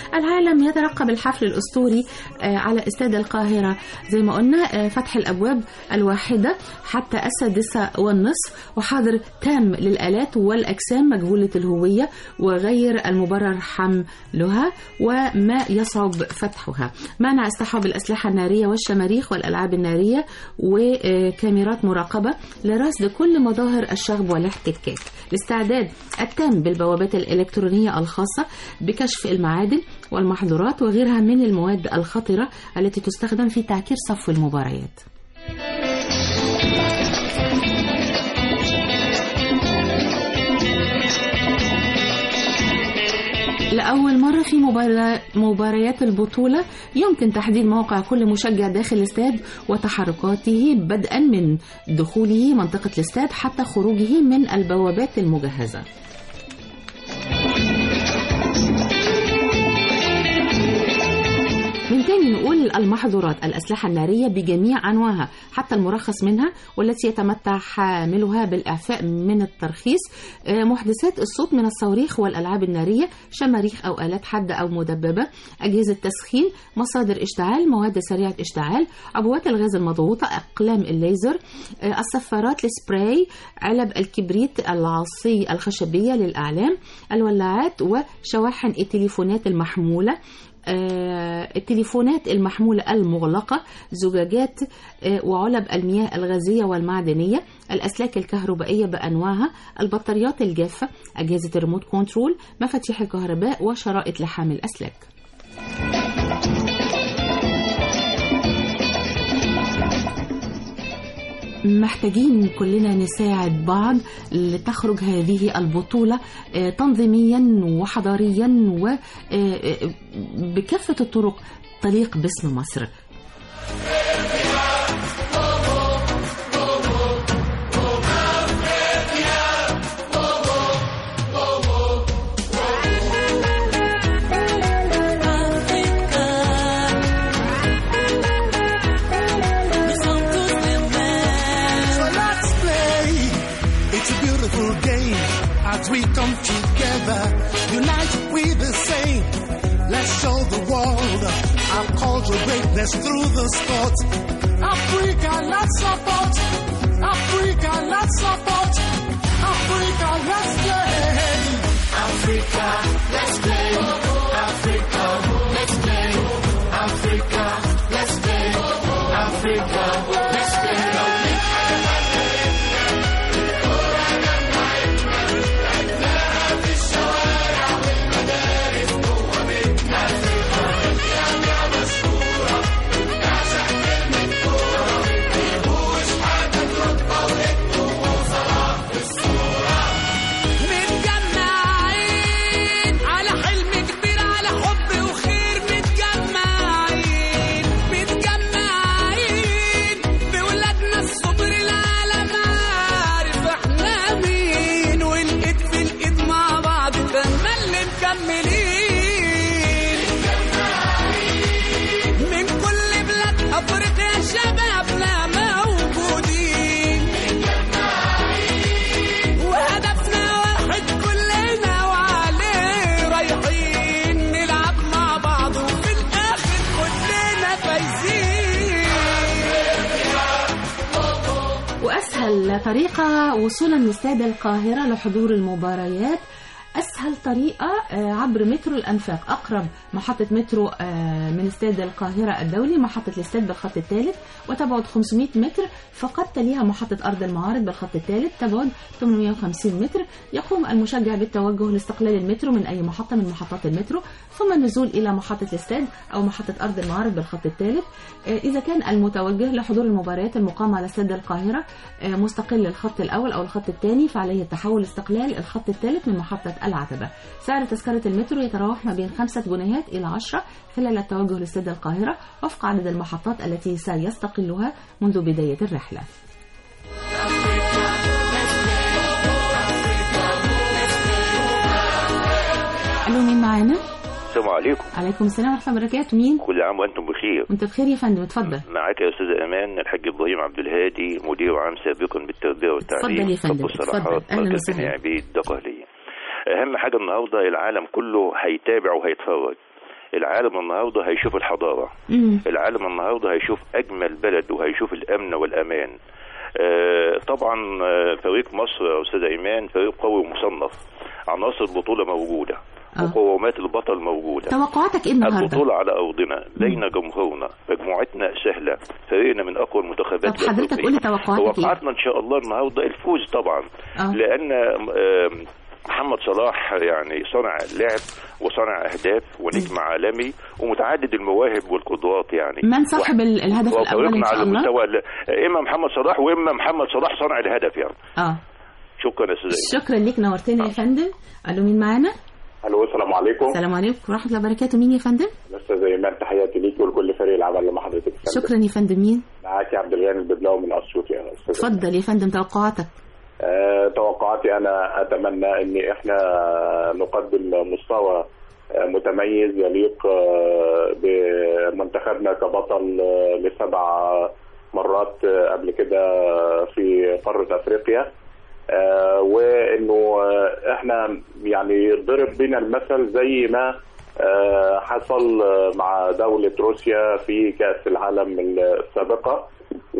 العالم يترقب الحفل الأسطوري آه، على استاد القاهرة زي ما قلنا آه، فتح الأبواب الواحدة حتى السادسة والنصف وحظر تام للآلات والأجسام مجهولة الهوية وغير المبرر حملها وما يصعب فتحها منع اصطحاب الأسلحة النارية والشماريخ والألعاب النارية وكاميرات مراقبة لرصد كل مظاهر الشغب والاحتكاك الاستعداد التام بالبوابات الإلكترونية الخاصة بكشف المعادن والمحظورات وغيرها من المواد الخطرة التي تستخدم في تعكير صف المباريات لأول مرة في مباراة- مباريات البطولة يمكن تحديد موقع كل مشجع داخل الاستاد وتحركاته بدءا من دخوله منطقة الاستاد حتى خروجه من البوابات المجهزة من تاني نقول المحظورات الأسلحة النارية بجميع أنواعها حتى المرخص منها والتي يتمتع حاملها بالإعفاء من الترخيص آه، محدثات الصوت من الصواريخ والألعاب النارية شماريخ أو آلات حادة أو مدببة أجهزة تسخين مصادر اشتعال مواد سريعة اشتعال عبوات الغاز المضغوطة أقلام الليزر آه، الصفارات السبراي علب الكبريت العصي الخشبية للأعلام الولاعات وشواحن التليفونات المحمولة آه، التليفونات المحمولة المغلقة زجاجات آه، وعلب المياه الغازية والمعدنية الأسلاك الكهربائية بأنواعها البطاريات الجافة أجهزة الريموت كنترول مفاتيح الكهرباء وشرائط لحام الأسلاك محتاجين كلنا نساعد بعض لتخرج هذه البطولة آه، تنظيميا وحضاريا وبكافة الطرق تليق باسم مصر So let's play. It's a beautiful game as we come together. United we the same. Let's show the world our cultural greatness through the sport. Africa, let's support. Africa, let's support. Africa, let's play. Africa, let's play. Africa, let's play. Africa, let's play. Africa, let's play. متجمعين على حلم كبير على حب وخير متجمعين متجمعين بولادنا الصبر العالم عارف احنا مين والايد في الايد مع بعض تملي مكملين من كل بلاد افريقيا شبابنا موجودين وهدفنا واحد كلنا وعليه رايحين نلعب مع بعض وفي الاخر كلنا فايزين وأسهل طريقة وصولا لاستاد القاهرة لحضور المباريات أسهل طريقة آه، عبر مترو الأنفاق أقرب محطة مترو آه، من استاد القاهرة الدولي محطة الاستاد بالخط الثالث وتبعد 500 متر فقط تليها محطة أرض المعارض بالخط الثالث تبعد 850 متر يقوم المشجع بالتوجه لاستقلال المترو من أي محطة من محطات المترو ثم النزول إلى محطة الاستاد أو محطة أرض المعارض بالخط الثالث آه، إذا كان المتوجه لحضور المباريات المقامة على استاد القاهرة آه، مستقل الخط الأول أو الخط الثاني فعليه التحول لاستقلال الخط الثالث من محطة العتبة سعر تذكرة المترو يتراوح ما بين 5 جنيهات إلى 10 خلال التوجه لاستاد القاهرة وفق عدد المحطات التي سيستقلها منذ بداية الرحلة ألو مين معانا؟ السلام عليكم عليكم السلام ورحمة الله وبركاته مين؟ كل عام وانتم بخير وانت بخير يا فندم اتفضل معاك يا استاذ امان الحاج ابراهيم عبد الهادي مدير عام سابقا بالتربيه والتعليم اتفضل يا فندم، طب والصلاحات اتفضل. أهلا مركز وسهلا. بني عبيد دقهليه اهم حاجه النهارده العالم كله هيتابع وهيتفرج العالم النهارده هيشوف الحضاره مم. العالم النهارده هيشوف اجمل بلد وهيشوف الامن والامان آه، طبعا آه، فريق مصر يا استاذ ايمان فريق قوي ومصنف عناصر البطوله موجوده آه. مقومات البطل موجوده توقعاتك ايه النهارده البطولة على أرضنا لينا جمهورنا مجموعتنا سهلة فريقنا من أقوى المنتخبات طب حضرتك الأفريقية. قولي توقعاتك إيه؟ توقعاتنا إن شاء الله النهاردة الفوز طبعا آه. لأن آم، محمد صلاح يعني صنع لعب وصنع أهداف ونجم عالمي ومتعدد المواهب والقدرات يعني من صاحب ال- الهدف الاول ان وفريقنا شاء على الله المستوى ال- إما محمد صلاح وإما محمد صلاح صنع الهدف يعني اه شكرا يا أستاذ أيمن. شكرا ليك نورتنا يا فندم الو مين معانا الو السلام عليكم السلام عليكم ورحمه الله وبركاته مين يا فندم استاذ ايمان تحياتي ليكي ولكل فريق العمل اللي مع حضرتك شكرا يا فندم مين معاكي عبد الغني الببلاوي من اسيوط يا استاذ اتفضل يا فندم توقعاتك آه، توقعاتي انا اتمنى ان احنا نقدم مستوى آه، متميز يليق آه، بمنتخبنا كبطل آه، لسبع مرات آه، قبل كده في قاره افريقيا آه، وانه آه، احنا يعني ضرب بينا المثل زي ما آه، حصل آه، مع دولة روسيا في كأس العالم السابقة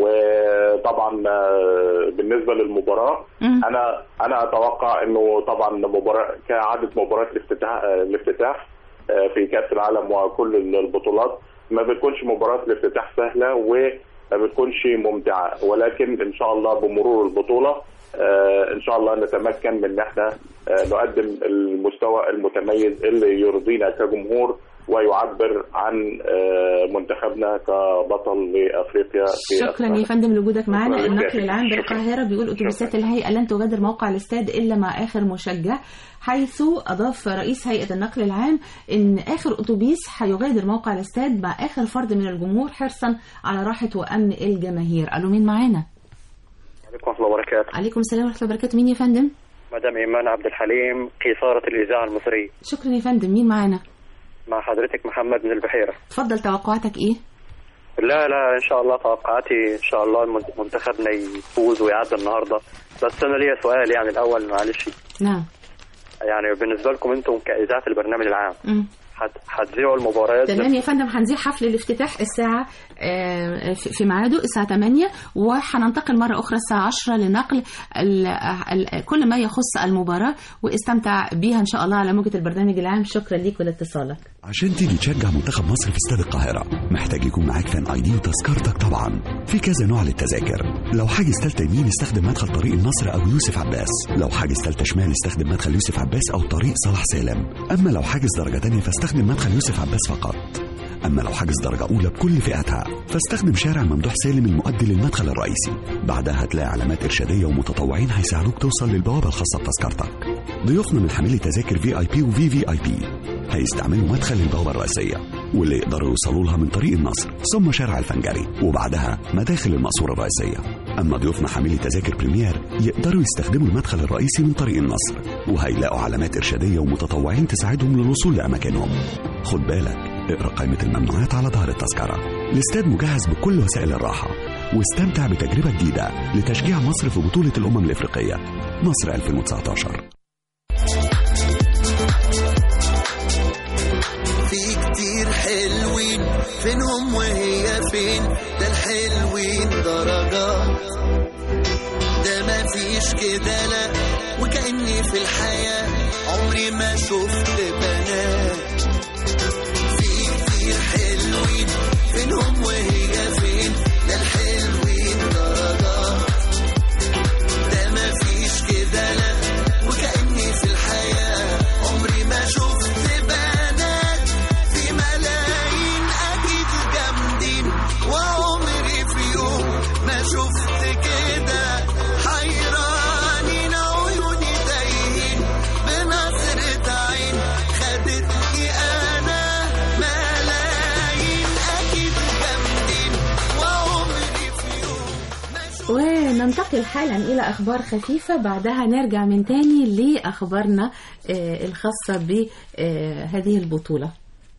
وطبعا آه، بالنسبة للمباراة مم. انا انا اتوقع انه طبعا مباراة كعادة مباراة الافتتاح آه، الافتتاح آه، في كأس العالم وكل البطولات ما بتكونش مباراة الافتتاح سهلة وما بتكونش ممتعة ولكن ان شاء الله بمرور البطولة آه، ان شاء الله نتمكن من ان احنا آه، نقدم المستوى المتميز اللي يرضينا كجمهور ويعبر عن آه، منتخبنا كبطل لافريقيا في شكرا أسباب. يا فندم لوجودك معنا شكراً لك. النقل العام شكراً. بالقاهرة بيقول أتوبيسات الهيئة لن تغادر موقع الاستاد إلا مع آخر مشجع حيث أضاف رئيس هيئة النقل العام إن آخر أتوبيس هيغادر موقع الاستاد مع آخر فرد من الجمهور حرصا على راحة وأمن الجماهير قالوا مين معانا عليكم ورحمة الله وبركاته عليكم السلام ورحمة الله وبركاته مين يا فندم مدام إيمان عبد الحليم قيصارة الإذاعة المصرية شكرا يا فندم مين معانا مع حضرتك محمد من البحيرة اتفضل توقعاتك إيه لا لا إن شاء الله توقعاتي إن شاء الله المن- منتخبنا يفوز ويعدي النهاردة بس أنا ليا سؤال يعني الأول معلش نعم يعني بالنسبة لكم أنتم كإذاعة البرنامج العام مم. هت- هتذيعوا المباريات تمام يا فندم هنزيل حفل الافتتاح الساعة آه، في في ميعاده الساعة 8 وهننتقل مرة أخرى الساعة 10 لنقل ال- ال- كل ما يخص المباراة واستمتع بيها إن شاء الله على موجة البرنامج العام شكرا ليك ولاتصالك عشان تيجي تشجع منتخب مصر في استاد القاهرة محتاج يكون معاك فان اي دي وتذكرتك طبعا في كذا نوع للتذاكر لو حاجز تالتة يمين استخدم مدخل طريق النصر او يوسف عباس لو حاجز تالتة شمال استخدم مدخل يوسف عباس او طريق صلاح سالم اما لو حاجز درجة تانية فاستخدم مدخل يوسف عباس فقط أما لو حاجز درجة أولى بكل فئاتها فاستخدم شارع ممدوح سالم المؤدي للمدخل الرئيسي بعدها هتلاقي علامات إرشادية ومتطوعين هيساعدوك توصل للبوابة الخاصة بتذكرتك ضيوفنا من حاملي تذاكر في اي بي وفي في اي بي هيستعملوا مدخل البوابة الرئيسية واللي يقدروا يوصلوا لها من طريق النصر ثم شارع الفنجري وبعدها مداخل المقصورة الرئيسية أما ضيوفنا حاملي تذاكر بريمير يقدروا يستخدموا المدخل الرئيسي من طريق النصر وهيلاقوا علامات إرشادية ومتطوعين تساعدهم للوصول لأماكنهم خد بالك اقرأ قائمة الممنوعات على ظهر التذكرة الاستاد مجهز بكل وسائل الراحة واستمتع بتجربة جديدة لتشجيع مصر في بطولة الأمم الإفريقية مصر 2019 في كتير حلوين فينهم وهي فين ده الحلوين درجات ده ما فيش كده لا وكأني في الحياة عمري ما شفت بنات في كتير حلوين فينهم وهي فين ده الحلوين درجات ده ما فيش كده لا وكأني في الحياة عمري ما شفت بنات في ملايين أكيد جامدين وعمري في يوم ما شفت كده حيرانين عيوني تايهين بنظرة عين خدتني أنا ملايين أكيد جامدين وعمري في يوم وننتقل حالا إلى أخبار خفيفة بعدها نرجع من تاني لأخبارنا آه، الخاصة بهذه البطولة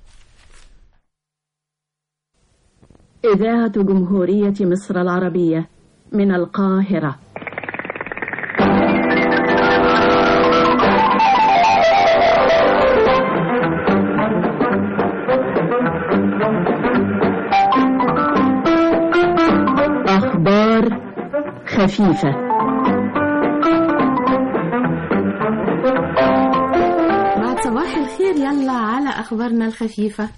إذاعة جمهورية مصر العربية من القاهرة الخفيفة بعد صباح الخير يلا على أخبارنا الخفيفة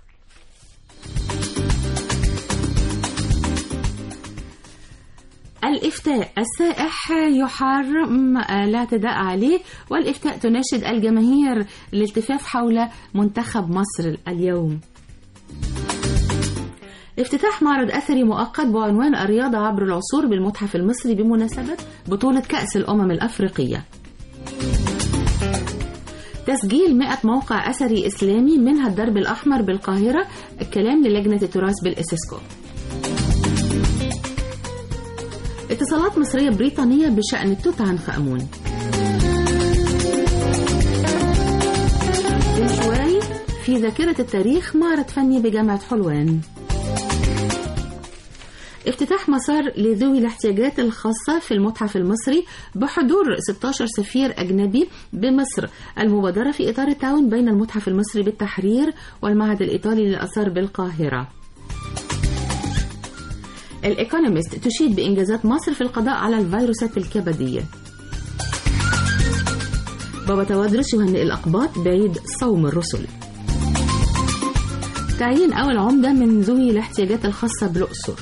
الإفتاء السائح يحرم الاعتداء عليه والإفتاء تناشد الجماهير الالتفاف حول منتخب مصر اليوم افتتاح معرض أثري مؤقت بعنوان الرياضة عبر العصور بالمتحف المصري بمناسبة بطولة كأس الأمم الأفريقية تسجيل 100 موقع أثري إسلامي منها الدرب الأحمر بالقاهرة الكلام للجنة التراث بالإسسكو اتصالات مصرية بريطانية بشأن توت عنخ آمون شوي في ذاكرة التاريخ معرض فني بجامعة حلوان افتتاح مسار لذوي الاحتياجات الخاصة في المتحف المصري بحضور 16 سفير أجنبي بمصر المبادرة في إطار التعاون بين المتحف المصري بالتحرير والمعهد الإيطالي للآثار بالقاهرة الإيكونومست تشيد بإنجازات مصر في القضاء على الفيروسات الكبدية بابا توادرس يهنئ الأقباط بعيد صوم الرسل تعيين أول عمدة من ذوي الاحتياجات الخاصة بالأقصر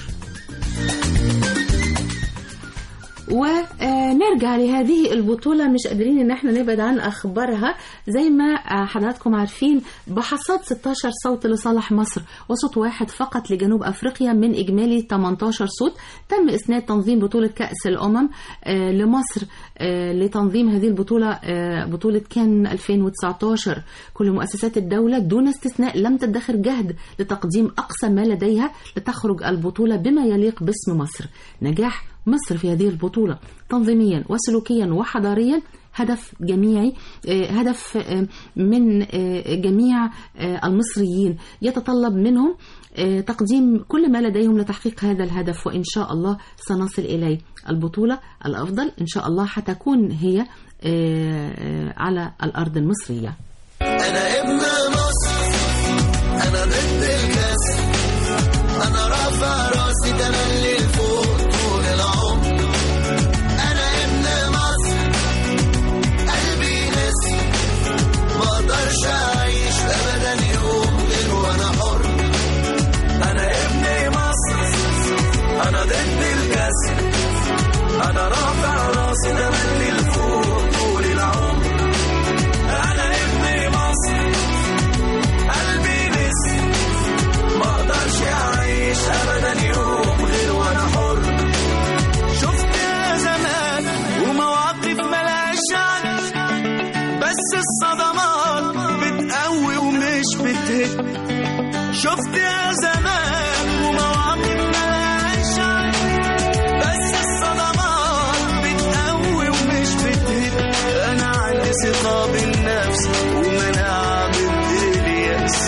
ونرجع لهذه البطولة مش قادرين ان احنا نبعد عن اخبارها زي ما حضراتكم عارفين بحصاد 16 صوت لصالح مصر وصوت واحد فقط لجنوب افريقيا من اجمالي 18 صوت تم اسناد تنظيم بطولة كأس الامم لمصر لتنظيم هذه البطولة بطولة كان 2019 كل مؤسسات الدولة دون استثناء لم تدخر جهد لتقديم اقصى ما لديها لتخرج البطولة بما يليق باسم مصر نجاح مصر في هذه البطولة تنظيميا وسلوكيا وحضاريا هدف جميعي هدف من جميع المصريين يتطلب منهم تقديم كل ما لديهم لتحقيق هذا الهدف وإن شاء الله سنصل إليه البطولة الأفضل إن شاء الله حتكون هي على الأرض المصرية أنا ابن مصر أنا ضد الكاس أنا رافع راسي تملي لفوق طول العمر أنا ابن مصر قلبي نسي ما أقدرش أعيش أبدا يوم غير وأنا حر أنا ابن مصر أنا ضد الكسر أنا رافع راسي تملي لفوق طول العمر أنا ابن مصر قلبي نسي ما اقدرش اعيش ابدا يوم غير وانا حر شفت يا زمان ومواقف ملهاش عد بس الصدمات بتقوي ومش بتهد شفت يا زمان ومواقف ملهاش عد بس الصدمات بتقوي ومش بتهد انا عندي ثقة بالنفس ومناعة ضد اليأس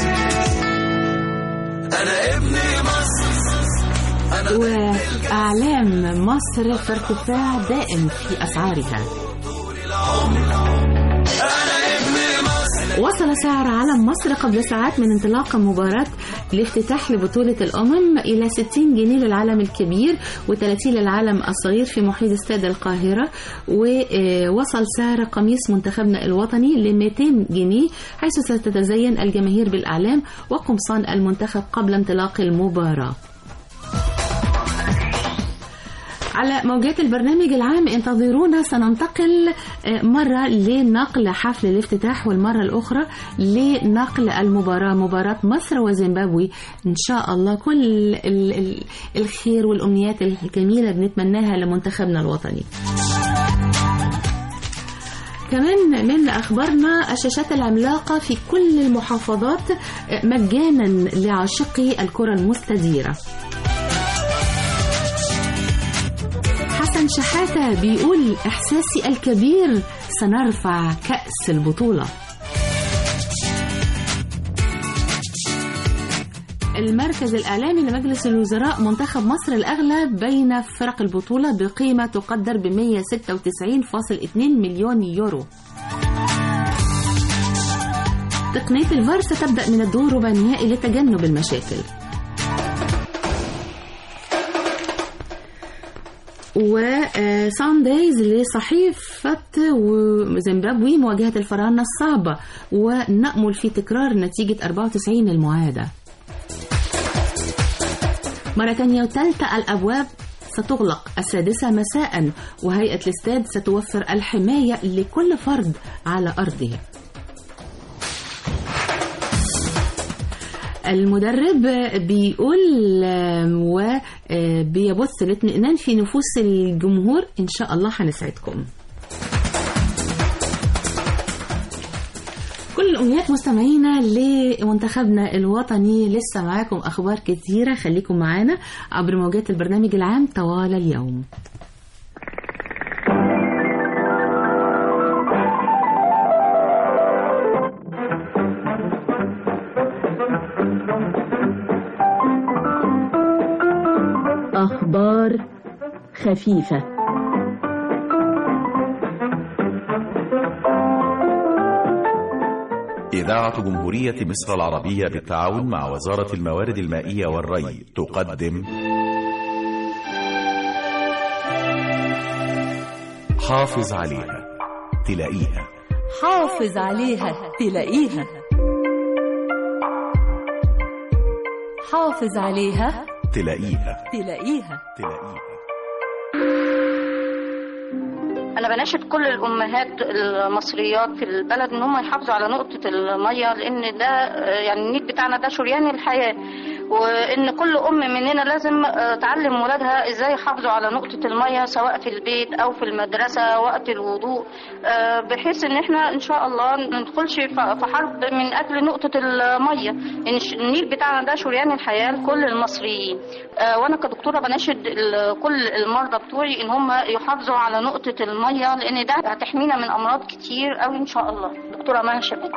انا ابن مصر انا وأعلام مصر في ارتفاع دائم في أسعارها وصل سعر علم مصر قبل ساعات من انطلاق مباراة الافتتاح لبطولة الأمم إلى 60 جنيه للعلم الكبير و30 للعلم الصغير في محيط استاد القاهرة ووصل سعر قميص منتخبنا الوطني ل 200 جنيه حيث ستتزين الجماهير بالأعلام وقمصان المنتخب قبل انطلاق المباراة على موجات البرنامج العام انتظرونا سننتقل مرة لنقل حفل الافتتاح والمرة الأخرى لنقل المباراة مباراة مصر وزيمبابوي إن شاء الله كل ال- ال- الخير والأمنيات الجميلة بنتمناها لمنتخبنا الوطني كمان من أخبارنا الشاشات العملاقة في كل المحافظات مجانا لعاشقي الكرة المستديرة حسن شحاتة بيقول إحساسي الكبير سنرفع كأس البطولة المركز الإعلامي لمجلس الوزراء منتخب مصر الأغلى بين فرق البطولة بقيمة تقدر ب 196.2 مليون يورو تقنية الفار ستبدأ من الدور ربع النهائي لتجنب المشاكل وساندايز لصحيفة زيمبابوي مواجهة الفراعنة الصعبة ونأمل في تكرار نتيجة 94 المعادة مرة تانية وثالثة الأبواب ستغلق السادسة مساء وهيئة الاستاد ستوفر الحماية لكل فرد على أرضه المدرب بيقول وبيبث الاطمئنان في نفوس الجمهور ان شاء الله هنسعدكم كل الامنيات مستمعينا لمنتخبنا الوطني لسه معاكم اخبار كثيره خليكم معانا عبر موجات البرنامج العام طوال اليوم أخبار خفيفة إذاعة جمهورية مصر العربية بالتعاون مع وزارة الموارد المائية والري تقدم حافظ عليها تلاقيها حافظ عليها تلاقيها حافظ عليها تلاقيها تلاقيها تلاقيها انا بناشد كل الامهات المصريات في البلد ان هم يحافظوا على نقطه الميه لان ده آه، يعني النيل بتاعنا ده شريان الحياه وان كل ام مننا لازم آه، تعلم ولادها ازاي يحافظوا على نقطه الميه سواء في البيت او في المدرسه وقت الوضوء آه، بحيث ان احنا ان شاء الله ما ندخلش في في حرب من اجل نقطه الميه ان الش- النيل بتاعنا ده شريان الحياه لكل المصريين آه، وانا كدكتوره بناشد ال- كل المرضى بتوعي ان هم يحافظوا على نقطه الميه لان ده هتحمينا من امراض كتير قوي ان شاء الله دكتوره مها شباب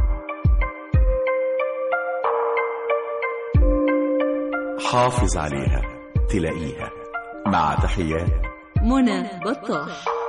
حافظ عليها تلاقيها مع تحيات منى بطاح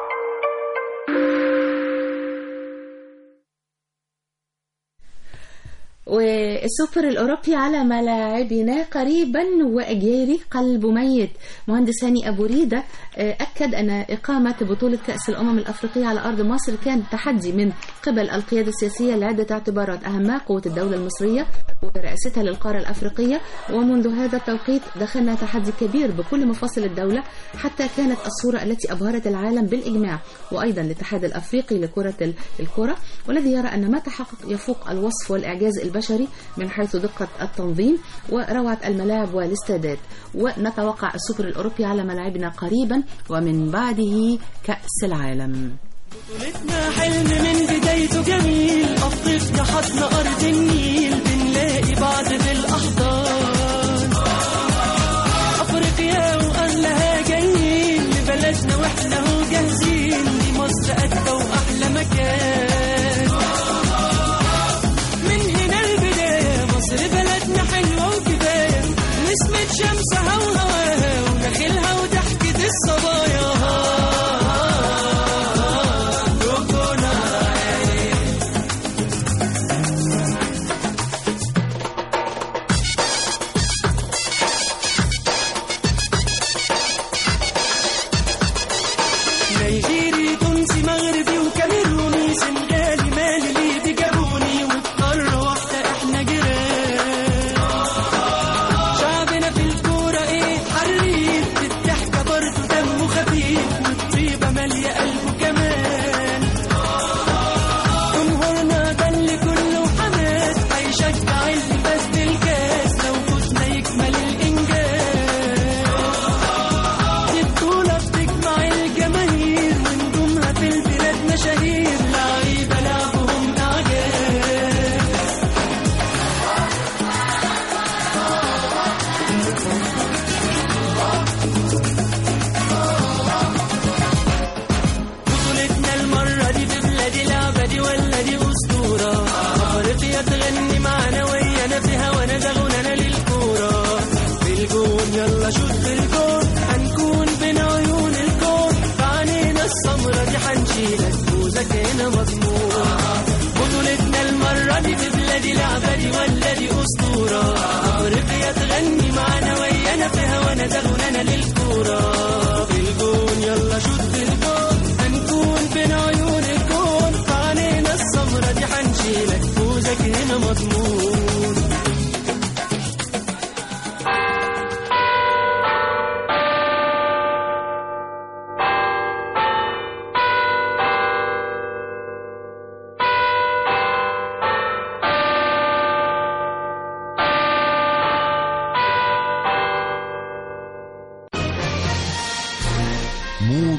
والسوبر الأوروبي على ملاعبنا قريبا وأجيري قلب ميت مهندس هاني أبو ريدة آه، أكد أن إقامة بطولة كأس الأمم الأفريقية على أرض مصر كان تحدي من قبل القيادة السياسية لعدة اعتبارات أهمها قوة الدولة المصرية ورئاستها للقارة الأفريقية ومنذ هذا التوقيت دخلنا تحدي كبير بكل مفاصل الدولة حتى كانت الصورة التي أبهرت العالم بالإجماع وأيضا الاتحاد الأفريقي لكرة ال- الكرة والذي يرى أن ما تحقق يفوق الوصف والإعجاز البشري من حيث دقة التنظيم وروعة الملاعب والاستادات ونتوقع السوبر الأوروبي على ملاعبنا قريبا ومن بعده كأس العالم بطولتنا حلم من بدايته جميل أفريقيا حضن أرض النيل بنلاقي بعض في الأحضان أفريقيا وأهلها جايين لبلدنا وإحنا هو جاهزين دي مصر أجدى وأحلى مكان من هنا البداية مصر بلدنا حلوة وكفاية نسمة شمسها وهواها وداخلها وضحكة الصبايا نيجيري تونسي مغربي وكاميروني سنغالي مالي ليبي جابوني وفي قارة واحدة احنا جيران شعبنا في الكورة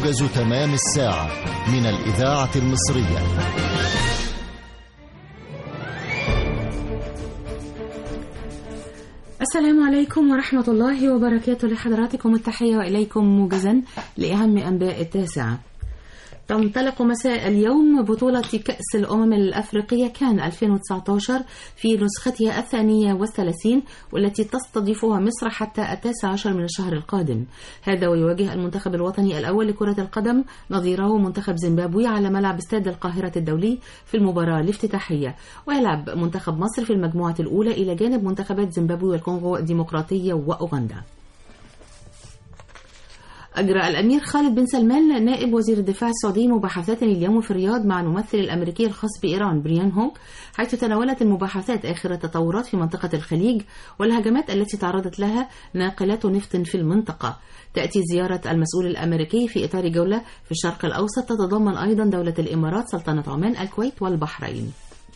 موجز تمام الساعة من الإذاعة المصرية السلام عليكم ورحمة الله وبركاته لحضراتكم التحية وإليكم موجزا لأهم أنباء التاسعة تنطلق مساء اليوم بطولة كأس الأمم الأفريقية كان 2019 في نسختها الثانية والثلاثين والتي تستضيفها مصر حتى التاسع عشر من الشهر القادم هذا ويواجه المنتخب الوطني الأول لكرة القدم نظيره منتخب زيمبابوي على ملعب استاد القاهرة الدولي في المباراة الافتتاحية ويلعب منتخب مصر في المجموعة الأولى إلى جانب منتخبات زيمبابوي والكونغو الديمقراطية وأوغندا أجرى الأمير خالد بن سلمان نائب وزير الدفاع السعودي مباحثات اليوم في الرياض مع الممثل الأمريكي الخاص بإيران بريان هوك حيث تناولت المباحثات آخر التطورات في منطقة الخليج والهجمات التي تعرضت لها ناقلات نفط في المنطقة تأتي زيارة المسؤول الأمريكي في إطار جولة في الشرق الأوسط تتضمن أيضا دولة الإمارات سلطنة عمان الكويت والبحرين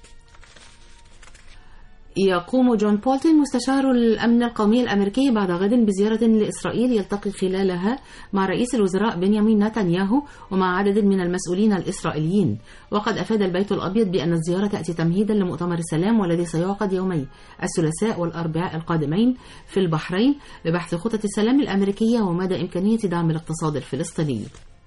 يقوم جون بولتون مستشار الأمن القومي الأمريكي بعد غد بزيارة لإسرائيل يلتقي خلالها مع رئيس الوزراء بنيامين نتنياهو ومع عدد من المسؤولين الإسرائيليين وقد أفاد البيت الأبيض بأن الزيارة تأتي تمهيدا لمؤتمر السلام والذي سيعقد يومي الثلاثاء والأربعاء القادمين في البحرين لبحث خطط السلام الأمريكية ومدى إمكانية دعم الاقتصاد الفلسطيني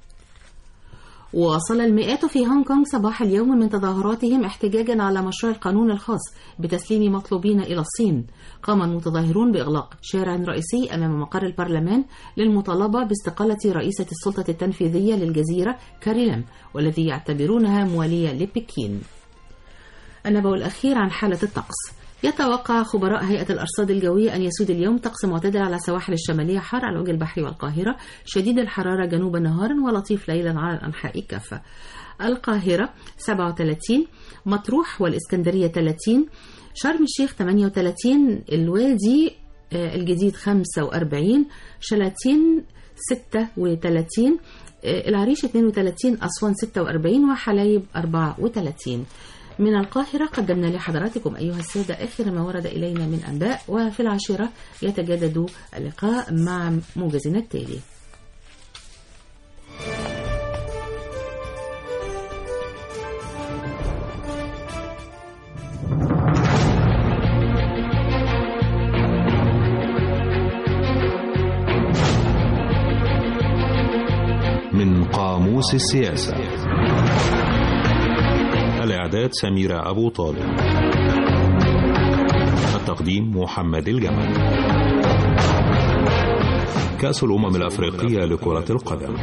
واصل المئات في هونغ كونغ صباح اليوم من تظاهراتهم احتجاجا على مشروع القانون الخاص بتسليم مطلوبين إلى الصين قام المتظاهرون بإغلاق شارع رئيسي أمام مقر البرلمان للمطالبة باستقالة رئيسة السلطة التنفيذية للجزيرة كاريلم والذي يعتبرونها موالية لبكين النبأ الأخير عن حالة الطقس يتوقع خبراء هيئة الأرصاد الجوية أن يسود اليوم طقس معتدل على السواحل الشمالية حار على وجه البحر والقاهرة شديد الحرارة جنوبا نهارا ولطيف ليلا على الأنحاء كافة القاهرة 37 مطروح والإسكندرية 30 شرم الشيخ 38 الوادي الجديد 45 شلاتين 36 العريش 32 أسوان 46 وحلايب 34 من القاهرة قدمنا لحضراتكم أيها السادة آخر ما ورد إلينا من أنباء وفي العاشرة يتجدد اللقاء مع موجزنا التالي من قاموس السياسة الإعداد سميرة أبو طالب التقديم محمد الجمل كأس الأمم الأفريقية لكرة القدم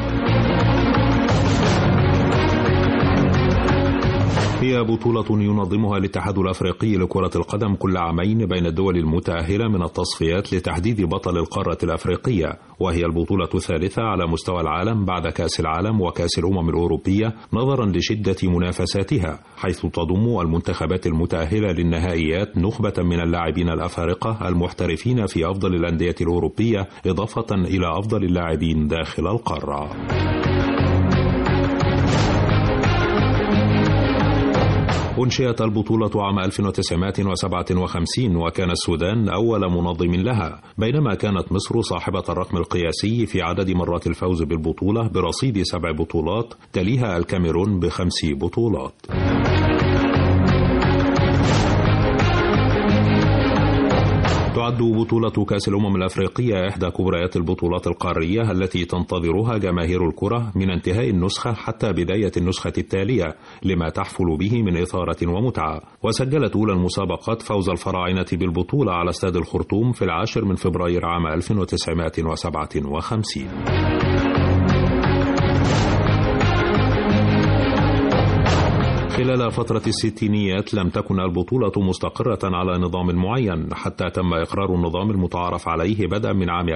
هي بطولة ينظمها الاتحاد الأفريقي لكرة القدم كل عامين بين الدول المتأهلة من التصفيات لتحديد بطل القارة الأفريقية وهي البطولة الثالثة على مستوى العالم بعد كأس العالم وكأس الأمم الأوروبية نظرا لشدة منافساتها حيث تضم المنتخبات المتأهلة للنهائيات نخبة من اللاعبين الأفارقة المحترفين في أفضل الأندية الأوروبية إضافة إلى أفضل اللاعبين داخل القارة. أنشئت البطولة عام 1957 وكان السودان أول منظم لها بينما كانت مصر صاحبة الرقم القياسي في عدد مرات الفوز بالبطولة برصيد سبع بطولات تليها الكاميرون بخمس بطولات تعد بطولة كأس الأمم الأفريقية إحدى كبريات البطولات القارية التي تنتظرها جماهير الكرة من انتهاء النسخة حتى بداية النسخة التالية لما تحفل به من إثارة ومتعة وسجلت أولى المسابقات فوز الفراعنة بالبطولة على استاد الخرطوم في العاشر من فبراير عام 1957 خلال فترة الستينيات لم تكن البطولة مستقرة على نظام معين حتى تم إقرار النظام المتعارف عليه بدءا من عام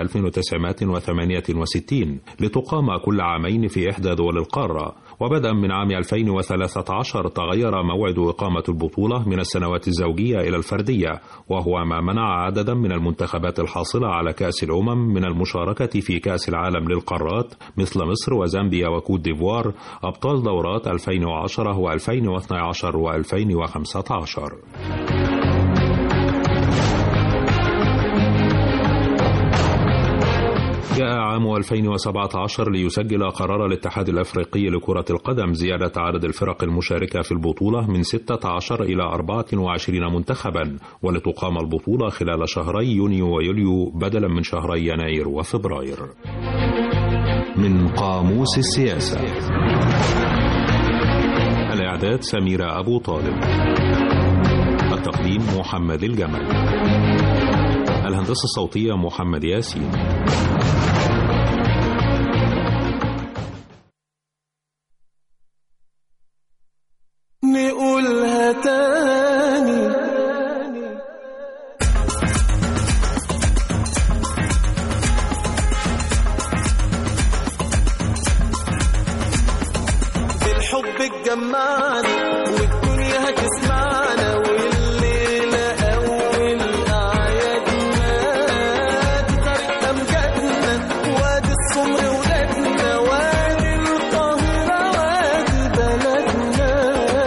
1968 لتقام كل عامين في إحدى دول القارة وبدءا من عام 2013 تغير موعد إقامة البطولة من السنوات الزوجية إلى الفردية وهو ما منع عددا من المنتخبات الحاصلة على كأس الأمم من المشاركة في كأس العالم للقارات مثل مصر وزامبيا وكوت ديفوار أبطال دورات 2010 و2012 و2015 جاء عام 2017 ليسجل قرار الاتحاد الأفريقي لكرة القدم زيادة عدد الفرق المشاركة في البطولة من 16 إلى 24 منتخبا ولتقام البطولة خلال شهري يونيو ويوليو بدلا من شهري يناير وفبراير من قاموس السياسة الإعداد سميرة أبو طالب التقديم محمد الجمل الهندسة الصوتية محمد ياسين نقولها تاني الحب اتجمعنا والدنيا هتسمعنا والليلة أول أعيادنا دي طريق أمجادنا وادي السمر ولادنا وادي القاهرة وادي بلدنا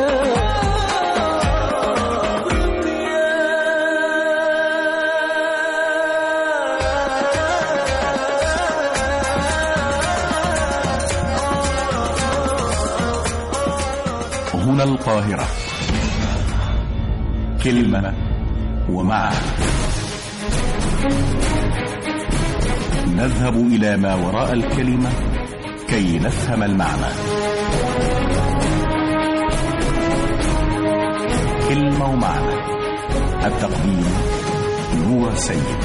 هنا القاهرة كلمة ومعنى نذهب إلى ما وراء الكلمة كي نفهم المعنى كلمة ومعنى التقديم نور سيد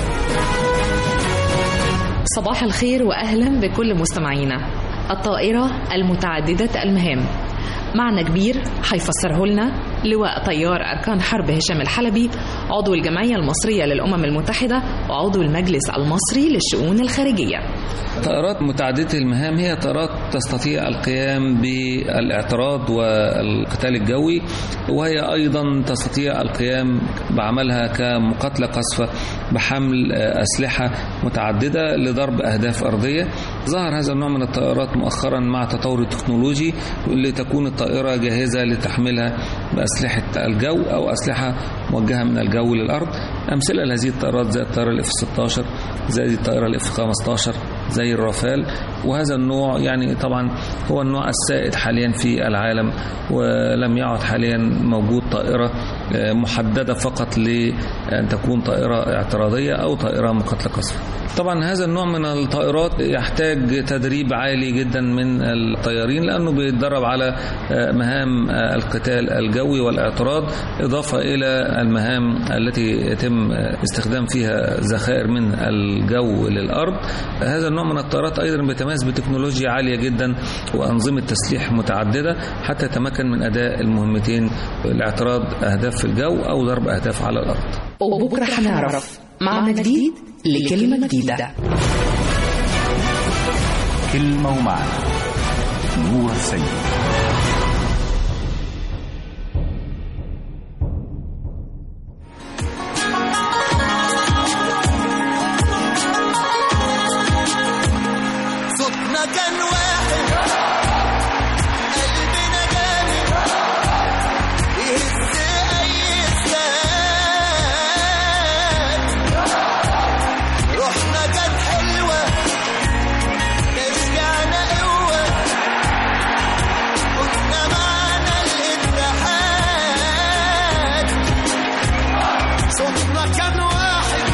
صباح الخير واهلا بكل مستمعينا الطائره المتعدده المهام معنى كبير هيفسره لنا لواء طيار اركان حرب هشام الحلبي عضو الجمعيه المصريه للامم المتحده وعضو المجلس المصري للشؤون الخارجيه طائرات متعددة المهام هي طائرات تستطيع القيام بالاعتراض والقتال الجوي وهي أيضا تستطيع القيام بعملها كمقاتلة قصفة بحمل أسلحة متعددة لضرب أهداف أرضية ظهر هذا النوع من الطائرات مؤخرا مع تطور التكنولوجي لتكون الطائرة جاهزة لتحملها بأسلحة الجو أو أسلحة موجهة من الجو للأرض أمثلة لهذه الطائرات زي الطائرة الاف 16 زي الطائرة الاف 15 زي الرافال وهذا النوع يعني طبعا هو النوع السائد حاليا في العالم ولم يعد حاليا موجود طائرة محددة فقط لأن تكون طائرة اعتراضية أو طائرة مقاتلة قصف طبعا هذا النوع من الطائرات يحتاج تدريب عالي جدا من الطيارين لأنه بيتدرب على مهام القتال الجوي والاعتراض إضافة إلى المهام التي يتم استخدام فيها ذخائر من الجو للأرض هذا النوع من الطائرات أيضا بيتميز بتكنولوجيا عالية جدا وأنظمة تسليح متعددة حتى يتمكن من أداء المهمتين الاعتراض أهداف في الجو أو ضرب أهداف على الأرض وبكرة هنعرف معنى جديد لكلمة جديدة كلمة ومعنى نور السيد صوتنا كان واحد قلبنا جامد يهز اي ساد روحنا كانت حلوه رجعنا قوه كنا معنا الاتحاد صوتنا كان واحد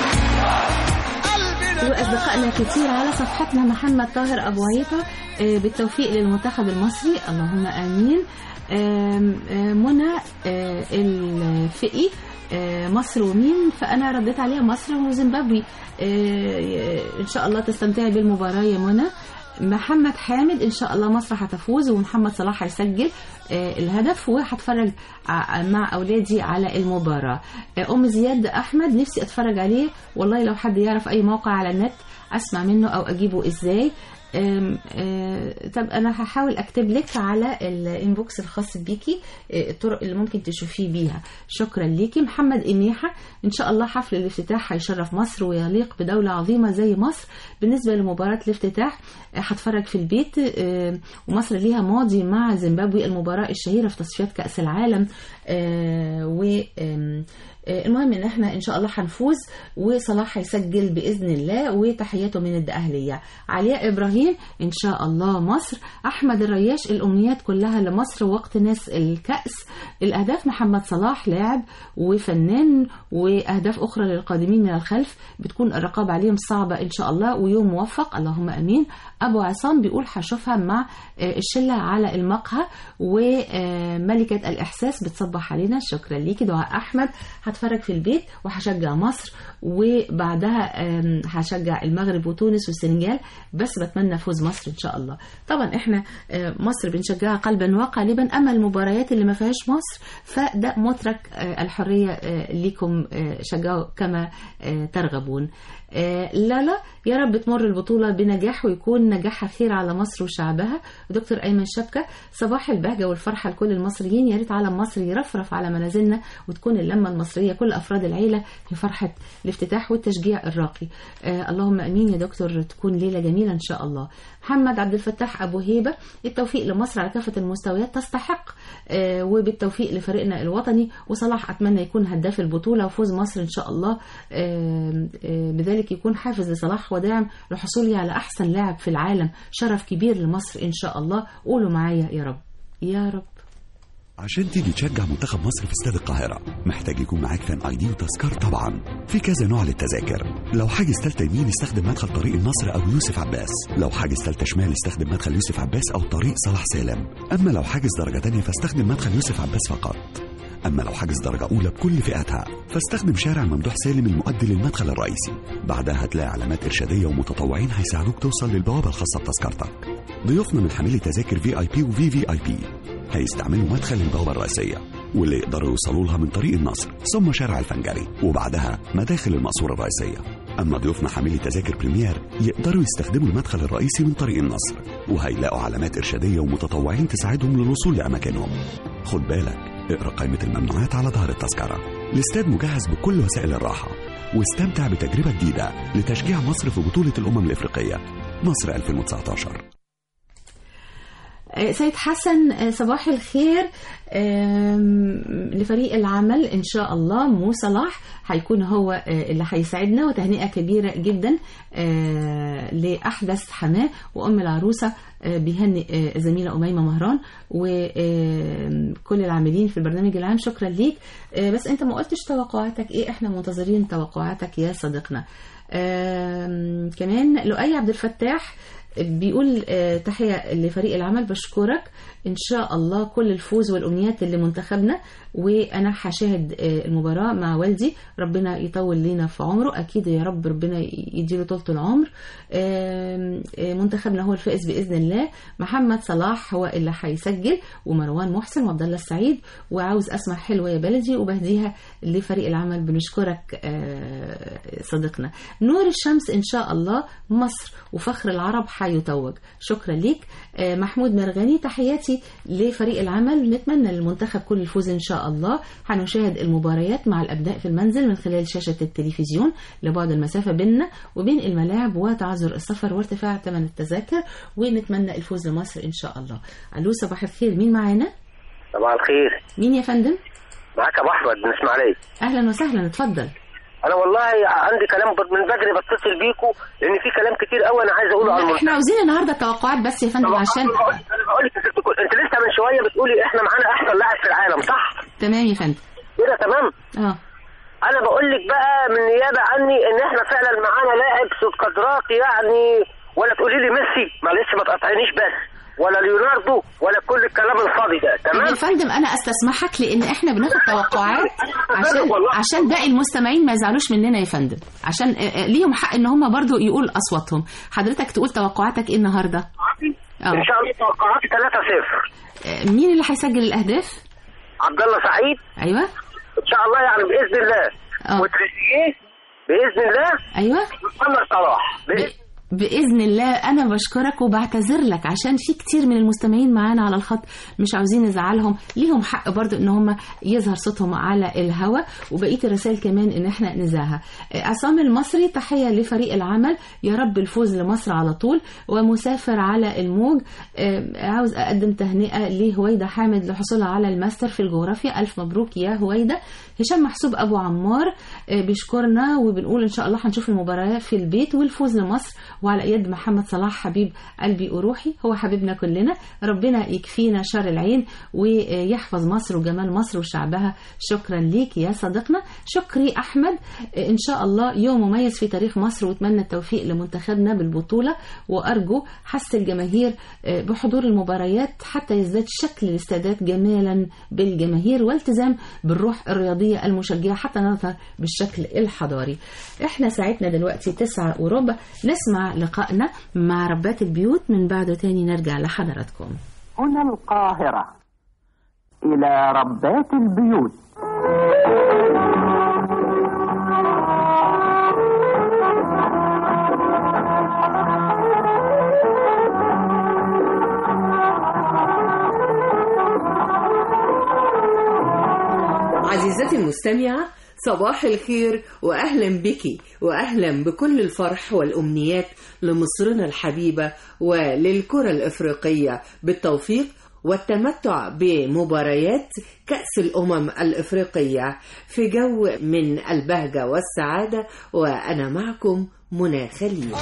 وأصدقائنا كتير على صفحتنا محمد طاهر أبو عيطة آه، بالتوفيق للمنتخب المصري اللهم آمين آم، آه، منى آه، الفقي آه، مصر ومين فأنا رديت عليها مصر وزيمبابوي آه، إن شاء الله تستمتعي بالمباراة يا منى محمد حامد ان شاء الله مصر هتفوز ومحمد صلاح هيسجل آه، الهدف وهتفرج ع- مع اولادي على المباراه آه، ام زياد احمد نفسي اتفرج عليه والله لو حد يعرف اي موقع على النت اسمع منه او اجيبه ازاي آم، آه، طب انا هحاول اكتب لك على الانبوكس الخاص بيكي آه، الطرق اللي ممكن تشوفيه بيها شكرا ليكي محمد اميحه ان شاء الله حفل الافتتاح هيشرف مصر ويليق بدوله عظيمه زي مصر بالنسبه لمباراه الافتتاح آه، هتفرج في البيت آه، ومصر ليها ماضي مع زيمبابوي المباراه الشهيره في تصفيات كاس العالم آه، و آم، آه، المهم ان احنا ان شاء الله هنفوز وصلاح هيسجل باذن الله وتحياته من الدقهليه علياء ابراهيم ان شاء الله مصر احمد الرياش الامنيات كلها لمصر وقت ناس الكاس الاهداف محمد صلاح لاعب وفنان واهداف اخرى للقادمين من الخلف بتكون الرقابه عليهم صعبه ان شاء الله ويوم موفق اللهم امين ابو عصام بيقول هشوفها مع آه، الشله على المقهى وملكه الاحساس بتصبح علينا شكرا ليكي دعاء احمد هتفرج في البيت وهشجع مصر وبعدها آم، هشجع المغرب وتونس والسنغال بس بتمنى فوز مصر ان شاء الله طبعا احنا آه، مصر بنشجعها قلبا وقالبا اما المباريات اللي ما فيهاش مصر فده مترك آه، الحريه آه، ليكم آه، شجعوا كما آه، ترغبون آه، لا لا يا رب تمر البطولة بنجاح ويكون نجاحها خير على مصر وشعبها دكتور أيمن شبكة صباح البهجة والفرحة لكل المصريين يا ريت علم مصر يرفرف على منازلنا وتكون اللمة المصرية كل أفراد العيلة في فرحة الافتتاح والتشجيع الراقي آه اللهم أمين يا دكتور تكون ليلة جميلة إن شاء الله محمد عبد الفتاح أبو هيبة التوفيق لمصر على كافة المستويات تستحق آه وبالتوفيق لفريقنا الوطني وصلاح أتمنى يكون هداف البطولة وفوز مصر إن شاء الله آه آه بذلك يكون حافز لصلاح وداعم لحصوله على أحسن لاعب في العالم شرف كبير لمصر إن شاء الله قولوا معايا يا رب يا رب عشان تيجي تشجع منتخب مصر في استاد القاهرة محتاج يكون معاك فان اي دي وتذكار طبعا في كذا نوع للتذاكر لو حاجز تالتة يمين استخدم مدخل طريق النصر او يوسف عباس لو حاجز تالتة شمال استخدم مدخل يوسف عباس او طريق صلاح سالم اما لو حاجز درجة تانية فاستخدم مدخل يوسف عباس فقط أما لو حاجز درجة أولى بكل فئاتها فاستخدم شارع ممدوح سالم المؤدي للمدخل الرئيسي بعدها هتلاقي علامات إرشادية ومتطوعين هيساعدوك توصل للبوابة الخاصة بتذكرتك ضيوفنا من حاملي تذاكر في اي بي وفي في اي بي هيستعملوا مدخل البوابة الرئيسية واللي يقدروا يوصلوا لها من طريق النصر ثم شارع الفنجري وبعدها مداخل المقصورة الرئيسية أما ضيوفنا حاملي تذاكر بريمير يقدروا يستخدموا المدخل الرئيسي من طريق النصر وهيلاقوا علامات إرشادية ومتطوعين تساعدهم للوصول لأماكنهم خد بالك اقرأ قائمة الممنوعات على ظهر التذكرة الاستاد مجهز بكل وسائل الراحة واستمتع بتجربة جديدة لتشجيع مصر في بطولة الأمم الإفريقية مصر 2019 آه، سيد حسن آه، صباح الخير آم، لفريق العمل ان شاء الله مو صلاح هيكون هو آه، اللي هيساعدنا وتهنئه كبيره جدا آه، لاحدث حماه وام العروسه آه، بيهنئ آه، الزميله اميمه مهران وكل العاملين في البرنامج العام شكرا ليك آه، بس انت ما قلتش توقعاتك ايه احنا منتظرين توقعاتك يا صديقنا آم، كمان لؤي عبد الفتاح بيقول آه، تحية لفريق العمل بشكرك إن شاء الله كل الفوز والأمنيات اللي منتخبنا وأنا هشاهد آه، المباراة مع والدي ربنا يطول لنا في عمره أكيد يا رب ربنا يديله طولة العمر آم، آه، منتخبنا هو الفائز بإذن الله محمد صلاح هو اللي هيسجل ومروان محسن وعبد الله السعيد وعاوز أسمع حلوة يا بلدي وبهديها لفريق العمل بنشكرك آه، صديقنا نور الشمس إن شاء الله مصر وفخر العرب هيتوج شكرا ليك آه، محمود مرغني تحياتي لفريق العمل نتمنى للمنتخب كل الفوز إن شاء الله هنشاهد المباريات مع الأبناء في المنزل من خلال شاشة التلفزيون لبعد المسافة بيننا وبين الملاعب وتعذر السفر وارتفاع ثمن التذاكر ونتمنى الفوز لمصر إن شاء الله ألو صباح الخير مين معانا؟ صباح الخير مين يا فندم؟ معاك ابو احمد من اسماعيليه أهلا وسهلا اتفضل انا والله عندي كلام من بدري بتصل بيكوا لان في كلام كتير قوي انا عايز اقوله على احنا المنتخب عاوزين النهارده توقعات بس يا فندم عشان انا بقول لك يا ست الكل، انت لسه من شويه بتقولي احنا معانا احسن لاعب في العالم صح تمام يا فندم كده تمام اه انا بقول لك بقى من نيابه عني ان احنا فعلا معانا لاعب صوت قدرات يعني ولا تقولي لي ميسي معلش ما تقطعينيش بس ولا ليوناردو ولا كل الكلام الفاضي ده طب تمام يا فندم انا استسمحك لان احنا بناخد توقعات عشان عشان باقي المستمعين ما يزعلوش مننا يا فندم عشان آه، آه، ليهم حق ان هم برضو يقول اصواتهم حضرتك تقول توقعاتك ايه النهارده ان شاء الله توقعاتي 3-0 آه، مين اللي هيسجل الاهداف عبد الله سعيد ايوه ان شاء الله يعني باذن الله اه وتريزيجيه باذن الله ايوه محمد صلاح بإذن باذن الله انا بشكرك وبعتذر لك عشان في كتير من المستمعين معانا على الخط مش عاوزين نزعلهم ليهم حق برضو ان هم يظهر صوتهم على الهوا وبقيه الرسائل كمان ان احنا نذاعها عصام المصري تحيه لفريق العمل يا رب الفوز لمصر على طول ومسافر على الموج آه، عاوز اقدم تهنئه لهويده حامد لحصولها على الماستر في الجغرافيا الف مبروك يا هويده هشام محسوب ابو عمار آه، بيشكرنا وبنقول ان شاء الله هنشوف المباريات في البيت والفوز لمصر وعلى يد محمد صلاح حبيب قلبي وروحي هو حبيبنا كلنا ربنا يكفينا شر العين ويحفظ مصر وجمال مصر وشعبها شكرا ليك يا صديقنا شكري احمد آه، ان شاء الله يوم مميز في تاريخ مصر واتمنى التوفيق لمنتخبنا بالبطوله وارجو حث الجماهير آه، بحضور المباريات حتى يزداد شكل الاستادات جمالا بالجماهير والتزام بالروح الرياضيه المشجعه حتى نظهر بالشكل الحضاري احنا ساعتنا دلوقتي تسعة وربع نسمع لقائنا مع ربات البيوت من بعده تاني نرجع لحضراتكم هنا القاهرة إلى ربات البيوت عزيزتي المستمعة صباح الخير وأهلا بك وأهلا بكل الفرح والأمنيات لمصرنا الحبيبة وللكرة الإفريقية بالتوفيق والتمتع بمباريات كأس الأمم الإفريقية في جو من البهجة والسعادة وأنا معكم منى خليل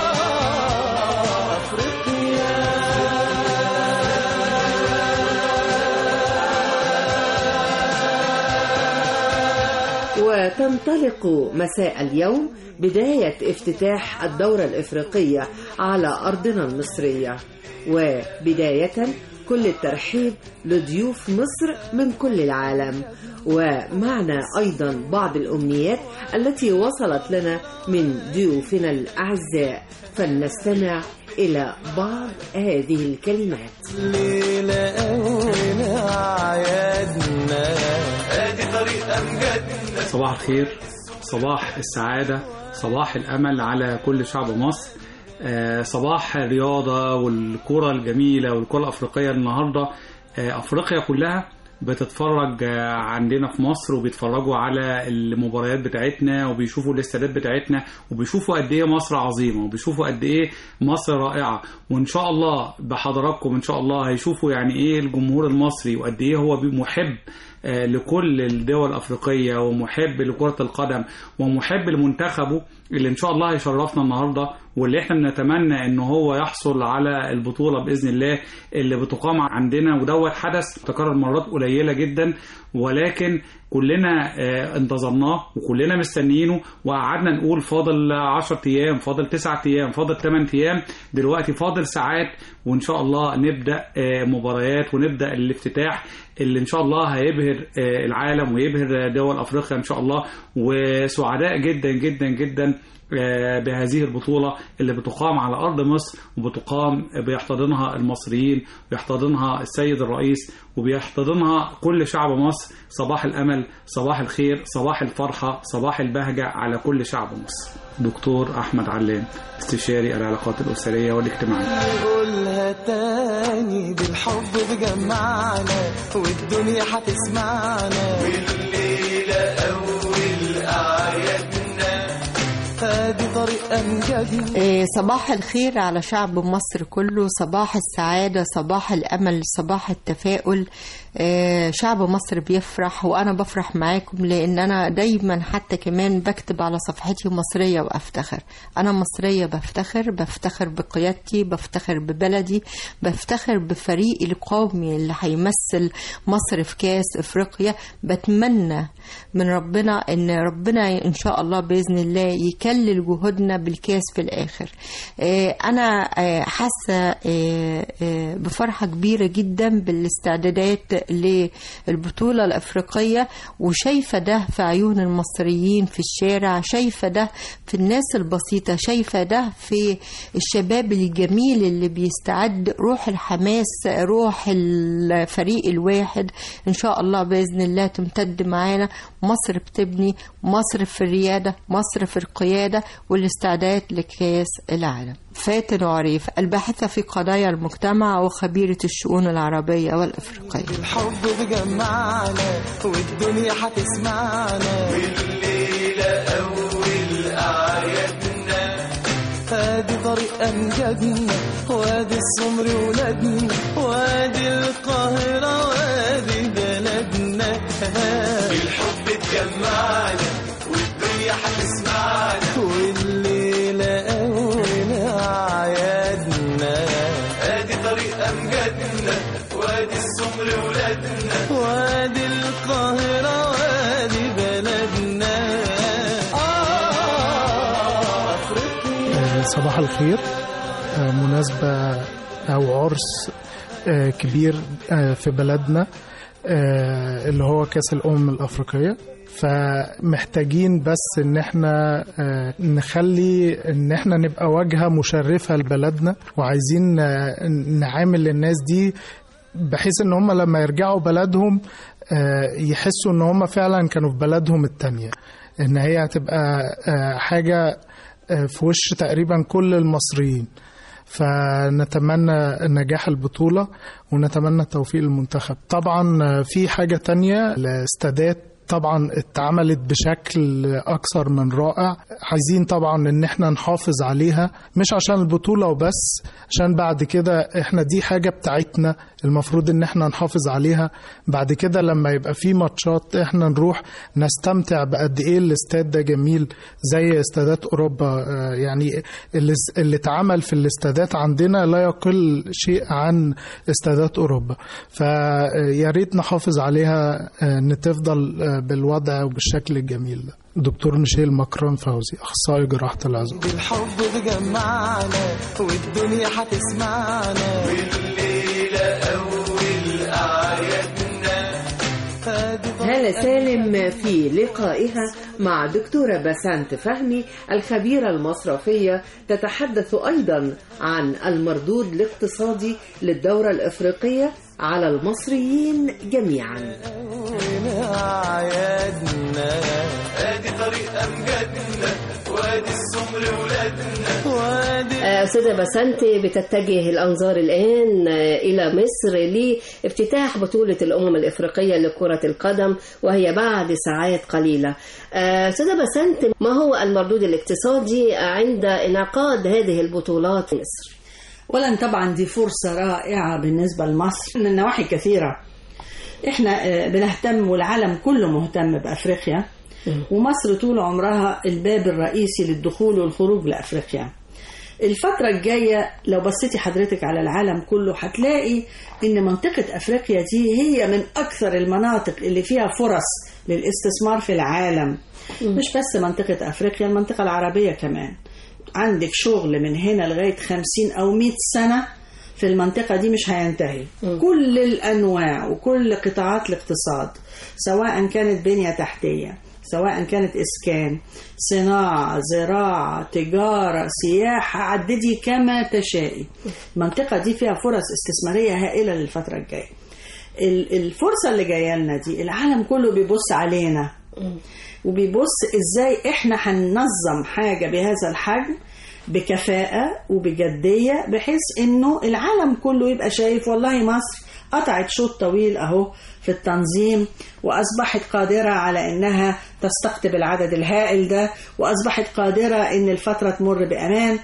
وتنطلق مساء اليوم بداية افتتاح الدورة الإفريقية على أرضنا المصرية وبداية كل الترحيب لضيوف مصر من كل العالم ومعنا أيضا بعض الأمنيات التي وصلت لنا من ضيوفنا الأعزاء فلنستمع إلى بعض هذه الكلمات ليلة أول أعيادنا ادي طريق أمجدنا صباح الخير صباح السعادة صباح الأمل على كل شعب مصر آه، صباح الرياضة والكرة الجميلة والكرة الأفريقية النهاردة آه، أفريقيا كلها بتتفرج آه، عندنا في مصر وبيتفرجوا على المباريات بتاعتنا وبيشوفوا الاستادات بتاعتنا وبيشوفوا قد ايه مصر عظيمه وبيشوفوا قد ايه مصر رائعه وان شاء الله بحضراتكم ان شاء الله هيشوفوا يعني ايه الجمهور المصري وقد ايه هو محب آه، لكل الدول الافريقيه ومحب لكره القدم ومحب لمنتخبه اللي ان شاء الله هيشرفنا النهارده واللي احنا بنتمنى ان هو يحصل على البطوله باذن الله اللي بتقام عندنا ودوت حدث تكرر مرات قليله جدا ولكن كلنا آه، انتظرناه وكلنا مستنيينه وقعدنا نقول فاضل 10 ايام فاضل 9 ايام فاضل 8 ايام دلوقتي فاضل ساعات وان شاء الله نبدا آه، مباريات ونبدا الافتتاح اللي ان شاء الله هيبهر آه، العالم ويبهر دول افريقيا ان شاء الله وسعداء جدا جدا جدا آه، بهذه البطولة اللي بتقام على أرض مصر وبتقام بيحتضنها المصريين ويحتضنها السيد الرئيس وبيحتضنها كل شعب مصر صباح الأمل صباح الخير صباح الفرحة صباح البهجة على كل شعب مصر دكتور أحمد علام استشاري العلاقات الأسرية والاجتماعية نقولها تاني بالحب بجمعنا والدنيا هتسمعنا والليلة أول أعيادنا ادي طريق أمجدنا إيه، صباح الخير على شعب مصر كله صباح السعادة صباح الأمل صباح التفاؤل إيه، شعب مصر بيفرح وأنا بفرح معاكم لأن أنا دايما حتى كمان بكتب على صفحتي مصرية وأفتخر أنا مصرية بفتخر بفتخر بقيادتي بفتخر ببلدي بفتخر بفريقي القومي اللي هيمثل مصر في كاس إفريقيا بتمنى من ربنا ان ربنا ان شاء الله باذن الله يكلل جهودنا بالكاس في الاخر آه، انا آه، حاسه آه، آه، بفرحه كبيره جدا بالاستعدادات للبطوله الافريقيه وشايفه ده في عيون المصريين في الشارع شايفه ده في الناس البسيطه شايفه ده في الشباب الجميل اللي بيستعد روح الحماس روح الفريق الواحد ان شاء الله باذن الله تمتد معانا مصر بتبني مصر في الرياده مصر في القياده السيادة والاستعداد لكأس العالم فاتن عريف الباحثة في قضايا المجتمع وخبيرة الشؤون العربية والإفريقية الحب بجمعنا والدنيا هتسمعنا والليلة أول أعيادنا ادي طريق امجادنا وادي السمر ولادنا وادي القاهرة وادي بلدنا الحب اتجمعنا والدنيا هتسمعنا والليلة أول أعيادنا ادي طريق امجادنا وادي السمر ولادنا وادي القاهرة وادي بلدنا آه أفريقيا صباح الخير آه، مناسبة أو عرس آه، كبير آه، في بلدنا آه، اللي هو كأس الأمم الأفريقية فمحتاجين بس ان احنا آه، نخلي ان احنا نبقى واجهة مشرفة لبلدنا وعايزين آه، نعامل الناس دي بحيث ان هم لما يرجعوا بلدهم آه، يحسوا ان هم فعلا كانوا في بلدهم التانية ان هي هتبقى آه، حاجة آه، في وش تقريبا كل المصريين فنتمنى نجاح البطولة ونتمنى التوفيق للمنتخب طبعا آه، في حاجة تانية الاستادات طبعا اتعملت بشكل اكثر من رائع عايزين طبعا ان احنا نحافظ عليها مش عشان البطولة وبس عشان بعد كده احنا دي حاجة بتاعتنا المفروض ان احنا نحافظ عليها بعد كده لما يبقى في ماتشات احنا نروح نستمتع بقد ايه الاستاد ده جميل زي استادات اوروبا آه، يعني اللي اللي اتعمل في الاستادات عندنا لا يقل شيء عن استادات اوروبا فيا ريت نحافظ عليها آه، ان تفضل آه، بالوضع وبالشكل الجميل ده دكتور ميشيل مكرم فوزي اخصائي جراحه العظام الحب بجمعنا والدنيا هتسمعنا والليلة أول أعيادنا هالة سالم في لقائها مع دكتورة بسنت فهمي الخبيرة المصرفية تتحدث أيضا عن المردود الاقتصادي للدورة الإفريقية على المصريين جميعا أعيادنا ادي طريق أمجادنا وادي السمر ولادنا وادي آه، أستاذة بسنت بتتجه الأنظار الآن آه، إلى مصر لافتتاح بطولة الأمم الإفريقية لكرة القدم وهي بعد ساعات قليلة آه، أستاذة بسنت ما هو المردود الاقتصادي عند انعقاد هذه البطولات في مصر؟ اولا طبعا دي فرصه رائعه بالنسبه لمصر من نواحي كثيره احنا آه، بنهتم والعالم كله مهتم بافريقيا ومصر طول عمرها الباب الرئيسي للدخول والخروج لافريقيا الفترة الجاية لو بصيتي حضرتك على العالم كله هتلاقي ان منطقة افريقيا دي هي من اكثر المناطق اللي فيها فرص للاستثمار في العالم مش بس منطقة افريقيا المنطقة العربية كمان عندك شغل من هنا لغاية خمسين أو مئة سنة في المنطقة دي مش هينتهي كل الأنواع وكل قطاعات الاقتصاد سواء كانت بنية تحتية سواء كانت إسكان صناعة زراعة تجارة سياحة عددي كما تشائي المنطقة دي فيها فرص استثمارية هائلة للفترة الجاية ال- الفرصة اللي جاية لنا دي العالم كله بيبص علينا وبيبص ازاي احنا هننظم حاجة بهذا الحجم بكفاءة وبجدية بحيث انه العالم كله يبقى شايف والله مصر قطعت شوط طويل اهو في التنظيم واصبحت قادرة على انها تستقطب العدد الهائل ده واصبحت قادرة ان الفترة تمر بامان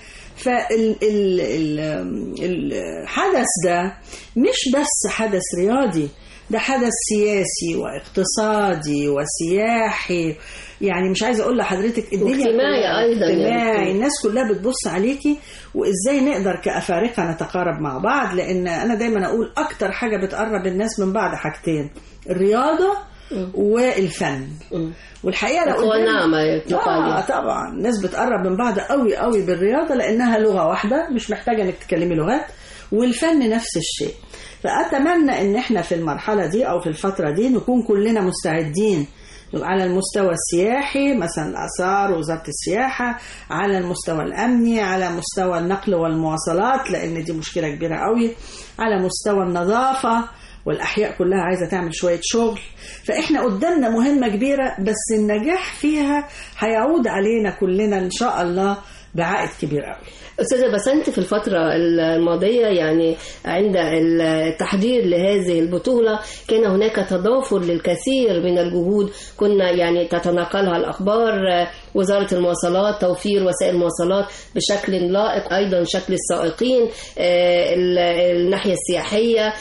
فالحدث ده مش بس حدث رياضي ده حدث سياسي واقتصادي وسياحي يعني مش عايزه اقول لحضرتك الدنيا واجتماعي كلها أيضاً يعني. اجتماعي الناس كلها بتبص عليكي وازاي نقدر كافارقه نتقارب مع بعض لان انا دايما اقول اكتر حاجه بتقرب الناس من بعض حاجتين الرياضه والفن والحقيقه لو القوى قدامي- الناعمة يطلقوا اه عليها. طبعا الناس بتقرب من بعض قوي قوي بالرياضه لانها لغه واحده مش محتاجه انك تتكلمي لغات والفن نفس الشيء فاتمنى ان احنا في المرحله دي او في الفتره دي نكون كلنا مستعدين على المستوى السياحي مثلا الآثار ووزارة السياحة على المستوى الأمني على مستوى النقل والمواصلات لأن دي مشكلة كبيرة قوي على مستوى النظافة والأحياء كلها عايزة تعمل شوية شغل فإحنا قدامنا مهمة كبيرة بس النجاح فيها هيعود علينا كلنا إن شاء الله بعائد كبير قوي أستاذة بسنت في الفترة الماضية يعني عند التحضير لهذه البطولة كان هناك تضافر للكثير من الجهود كنا يعني تتناقلها الأخبار وزارة المواصلات توفير وسائل المواصلات بشكل لائق أيضا شكل السائقين الناحية السياحية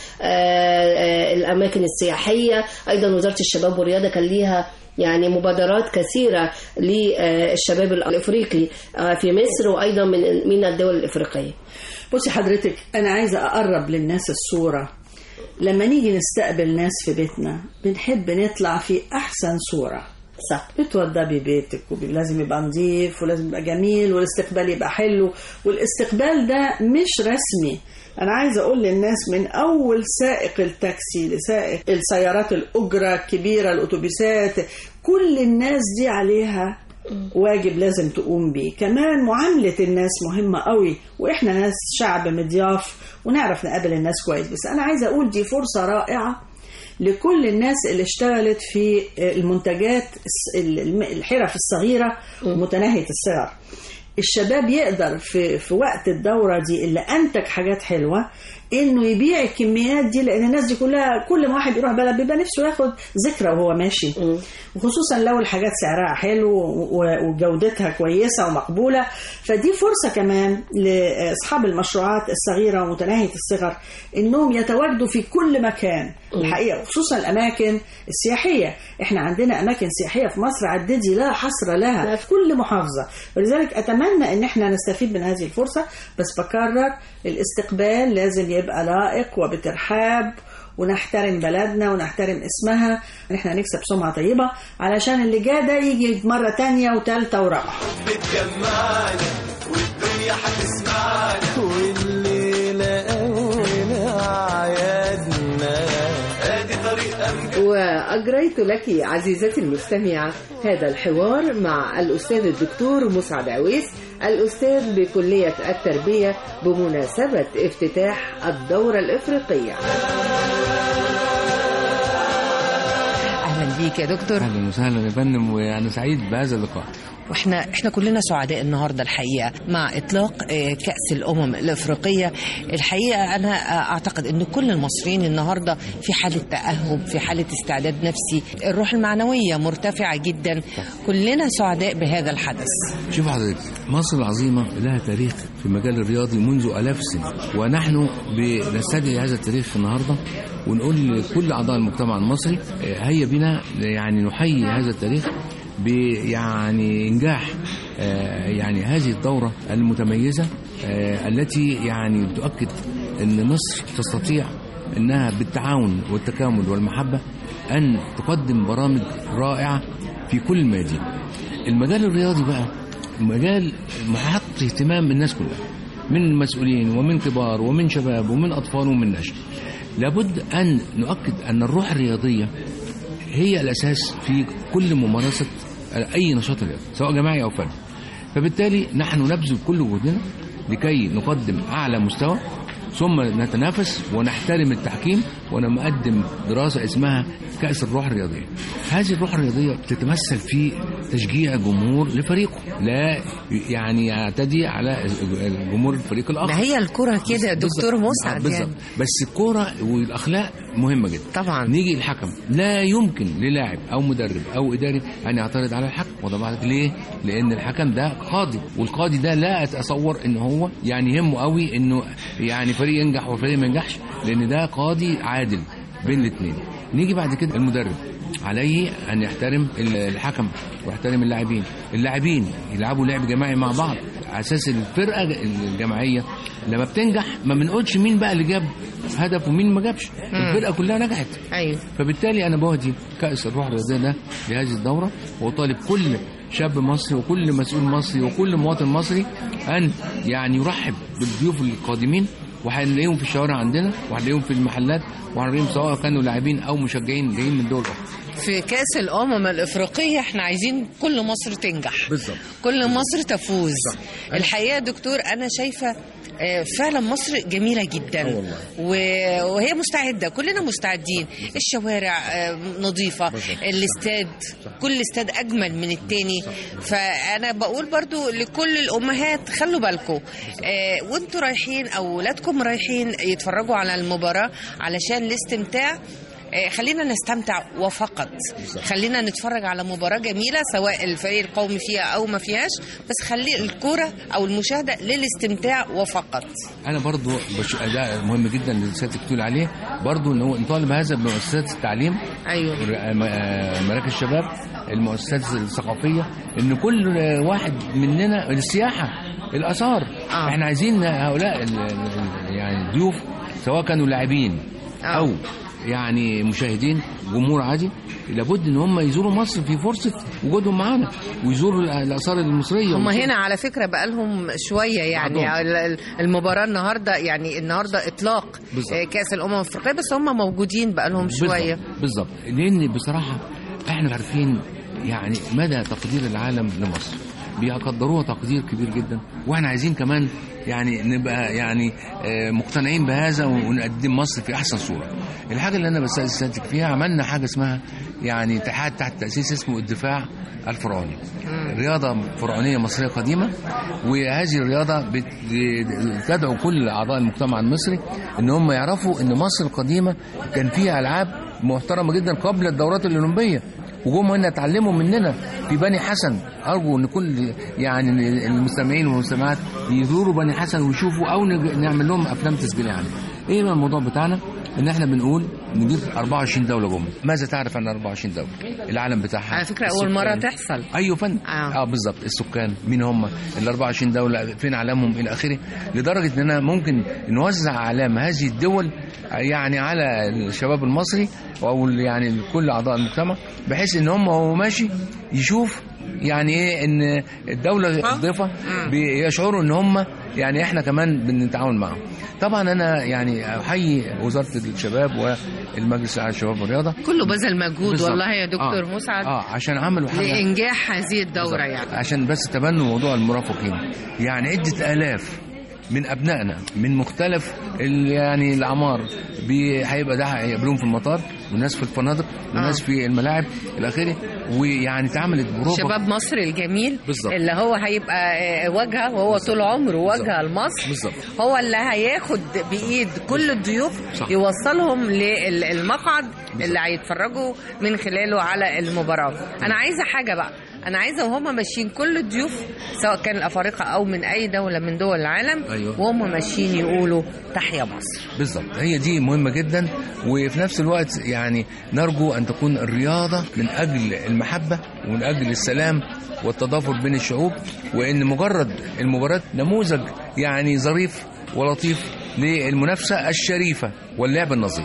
الأماكن السياحية أيضا وزارة الشباب والرياضة كان ليها يعني مبادرات كثيرة للشباب الأفريقي في مصر وأيضا من من الدول الأفريقية بصي حضرتك أنا عايزة أقرب للناس الصورة لما نيجي نستقبل ناس في بيتنا بنحب نطلع في أحسن صورة صح بتوضبي بيتك ولازم يبقى نظيف ولازم يبقى جميل والاستقبال يبقى حلو والاستقبال ده مش رسمي أنا عايزة أقول للناس من أول سائق التاكسي لسائق السيارات الأجرة الكبيرة الأتوبيسات كل الناس دي عليها واجب لازم تقوم بيه كمان معاملة الناس مهمة قوي وإحنا ناس شعب مضياف ونعرف نقابل الناس كويس بس أنا عايزة أقول دي فرصة رائعة لكل الناس اللي اشتغلت في المنتجات الحرف الصغيرة ومتناهية الصغر الشباب يقدر في في وقت الدوره دي اللي انتج حاجات حلوه انه يبيع الكميات دي لان الناس دي كلها كل ما واحد يروح بلد بيبقى نفسه ياخد ذكرى وهو ماشي وخصوصا لو الحاجات سعرها حلو وجودتها كويسه ومقبوله فدي فرصه كمان لاصحاب المشروعات الصغيره ومتناهيه الصغر انهم يتواجدوا في كل مكان الحقيقه خصوصا الاماكن السياحيه احنا عندنا اماكن سياحيه في مصر عددي لا حصر لها في كل محافظه ولذلك اتمنى ان احنا نستفيد من هذه الفرصه بس بكرر الاستقبال لازم يبقى لائق وبترحاب ونحترم بلدنا ونحترم اسمها ان احنا نكسب سمعة طيبة علشان اللي جاء ده يجي مرة تانية وتالتة ورابعة بتجمعنا والدنيا هتسمعنا والليلة أولنا أعيادنا ادي طريق أمجد وأجريت لك عزيزتي المستمعة هذا الحوار مع الأستاذ الدكتور مسعد عويس الأستاذ بكلية التربية بمناسبة افتتاح الدورة الإفريقية اهلا بيك يا دكتور اهلا وسهلا يا فندم وانا سعيد بهذا اللقاء واحنا احنا كلنا سعداء النهارده الحقيقه مع اطلاق آه، كاس الامم الافريقيه الحقيقه انا آه، اعتقد ان كل المصريين النهارده في حاله تاهب في حاله استعداد نفسي الروح المعنويه مرتفعه جدا كلنا سعداء بهذا الحدث شوف حضرتك مصر العظيمة لها تاريخ في المجال الرياضي منذ آلاف السنين ونحن بنستدعي هذا التاريخ النهاردة ونقول لكل أعضاء المجتمع المصري آه، هيا بنا يعني نحيي هذا التاريخ بيعني إنجاح آه، يعني هذه الدورة المتميزة آه، التي يعني تؤكد أن مصر تستطيع أنها بالتعاون والتكامل والمحبة أن تقدم برامج رائعة في كل الميادين المجال الرياضي بقى مجال محط اهتمام الناس كلها من مسؤولين ومن كبار ومن شباب ومن أطفال ومن نشء لابد أن نؤكد أن الروح الرياضية هي الأساس في كل ممارسة أي نشاط رياضي سواء جماعي أو فردي فبالتالي نحن نبذل كل جهدنا لكي نقدم أعلى مستوى ثم نتنافس ونحترم التحكيم وانا مقدم دراسه اسمها كاس الروح الرياضيه. هذه الروح الرياضيه بتتمثل في تشجيع الجمهور لفريقه لا يعني يعتدي على جمهور الفريق الاخر. ما هي الكرة كده يا دكتور بالظبط. مسعد بالظبط يعني. بس الكوره والاخلاق مهمه جدا طبعا نيجي الحكم لا يمكن للاعب او مدرب او اداري ان يعترض على الحكم وده بعد ليه؟ لان الحكم ده قاضي والقاضي ده لا اتصور ان هو يعني يهمه قوي انه يعني فريق ينجح وفريق ما ينجحش لان ده قاضي عادل بين الاثنين نيجي بعد كده المدرب عليه ان يحترم الحكم ويحترم اللاعبين اللاعبين يلعبوا لعب جماعي مع بعض على اساس الفرقه الجماعيه لما بتنجح ما بنقولش مين بقى اللي جاب هدف ومين ما جابش الفرقه كلها نجحت ايوه فبالتالي انا بهدي كاس الروح الرياضيه ده لهذه الدوره وطالب كل شاب مصري وكل مسؤول مصري وكل مواطن مصري ان يعني يرحب بالضيوف القادمين وهنلاقيهم في الشوارع عندنا وهنلاقيهم في المحلات وهنلاقيهم سواء كانوا لاعبين او مشجعين جايين من دول اخرى في كأس الأمم الإفريقية احنا عايزين كل مصر تنجح بالظبط كل مصر تفوز الحقيقة يا دكتور أنا شايفة آه، فعلا مصر جميلة جدا والله. و- وهي مستعدة كلنا مستعدين الشوارع آه، نظيفة الاستاد كل استاد أجمل من التاني فأنا بقول برضو لكل الأمهات خلوا بالكم آه، وانتوا رايحين أو ولادكم رايحين يتفرجوا على المباراة علشان الاستمتاع آه، خلينا نستمتع وفقط خلينا نتفرج على مباراة جميلة سواء الفريق القومي فيها أو ما فيهاش بس خلي الكرة أو المشاهدة للاستمتاع وفقط انا برضو بش... ده مهم جدا اللي سيادتك بتقول عليه برضو ان هو نطالب هذا بمؤسسات التعليم ايوه م- آه، مراكز الشباب المؤسسات الثقافيه ان كل واحد مننا السياحه الاثار آه. احنا عايزين هؤلاء ال... ال- يعني الضيوف سواء كانوا لاعبين او يعني مشاهدين جمهور عادي لابد ان هم يزوروا مصر في فرصه وجودهم معانا ويزوروا ال- الاثار المصريه هم والمصرية. هنا على فكرة بقالهم شوية يعني بعضهم. ال- ال- المباراة النهاردة يعني النهاردة إطلاق بالظبط. آه، كأس الأمم الأفريقية بس هم موجودين بقالهم شوية بالظبط بالظبط لان بصراحه احنا عارفين يعني مدى تقدير العالم لمصر بيقدروها تقدير كبير جدا واحنا عايزين كمان يعني نبقى يعني آه، مقتنعين بهذا ونقدم مصر في احسن صوره الحاجه اللي انا بستاذن سيادتك فيها عملنا حاجه اسمها يعني اتحاد تحت تاسيس اسمه الدفاع الفرعوني رياضة فرعونية مصرية قديمة وهذه الرياضة بت- بتدعو كل أعضاء المجتمع المصري إن هم يعرفوا إن مصر القديمة كان فيها ألعاب محترمة جدا قبل الدورات الأولمبية وجم هنا اتعلموا مننا في بني حسن ارجو ان كل يعني المستمعين والمستمعات يزوروا بني حسن ويشوفوا او نج- نعمل لهم افلام تسجيليه عنها. ايه بقى الموضوع بتاعنا؟ ان احنا بنقول نجيب 24 دوله جم. ماذا تعرف عن 24 دوله؟ العالم بتاعها على فكرة أول مرة السكان. تحصل ايوه فن اه, آه بالظبط السكان مين هم ال 24 دوله فين علامهم الى اخره لدرجه اننا ممكن نوزع اعلام هذه الدول يعني على الشباب المصري او يعني كل اعضاء المجتمع بحيث ان هم وهو ماشي يشوف يعني ايه ان الدوله الضيفه بيشعروا ان هم يعني احنا كمان بنتعاون معهم طبعا انا يعني احيي وزاره الشباب والمجلس الاعلى للشباب والرياضه كله بذل مجهود بالظبط. والله يا دكتور آه. مسعد اه عشان عملوا حاجه لإنجاح هذه الدورة يعني عشان بس تبنوا موضوع المرافقين يعني عدة آلاف من أبنائنا من مختلف ال- يعني الأعمار بي- هيبقى ده هيقابلوهم في المطار والناس في الفنادق والناس في الملاعب إلى آخره ويعني اتعملت بروفة شباب مصر الجميل بالظبط. اللي هو هيبقى آه، واجهه وهو طول عمره واجهه لمصر بالظبط هو اللي هياخد بايد كل الضيوف صح. يوصلهم للمقعد اللي هيتفرجوا من خلاله على المباراه انا عايزه حاجه بقى انا عايزه وهم ماشيين كل الضيوف سواء كان الافارقه او من اي دوله من دول العالم أيوة. وهم ماشيين يقولوا تحيا مصر بالظبط هي دي مهمة جدا وفي نفس الوقت يعني نرجو أن تكون الرياضة من أجل المحبة ومن أجل السلام والتضافر بين الشعوب وإن مجرد المباراة نموذج يعني ظريف ولطيف للمنافسة الشريفة واللعب النظيف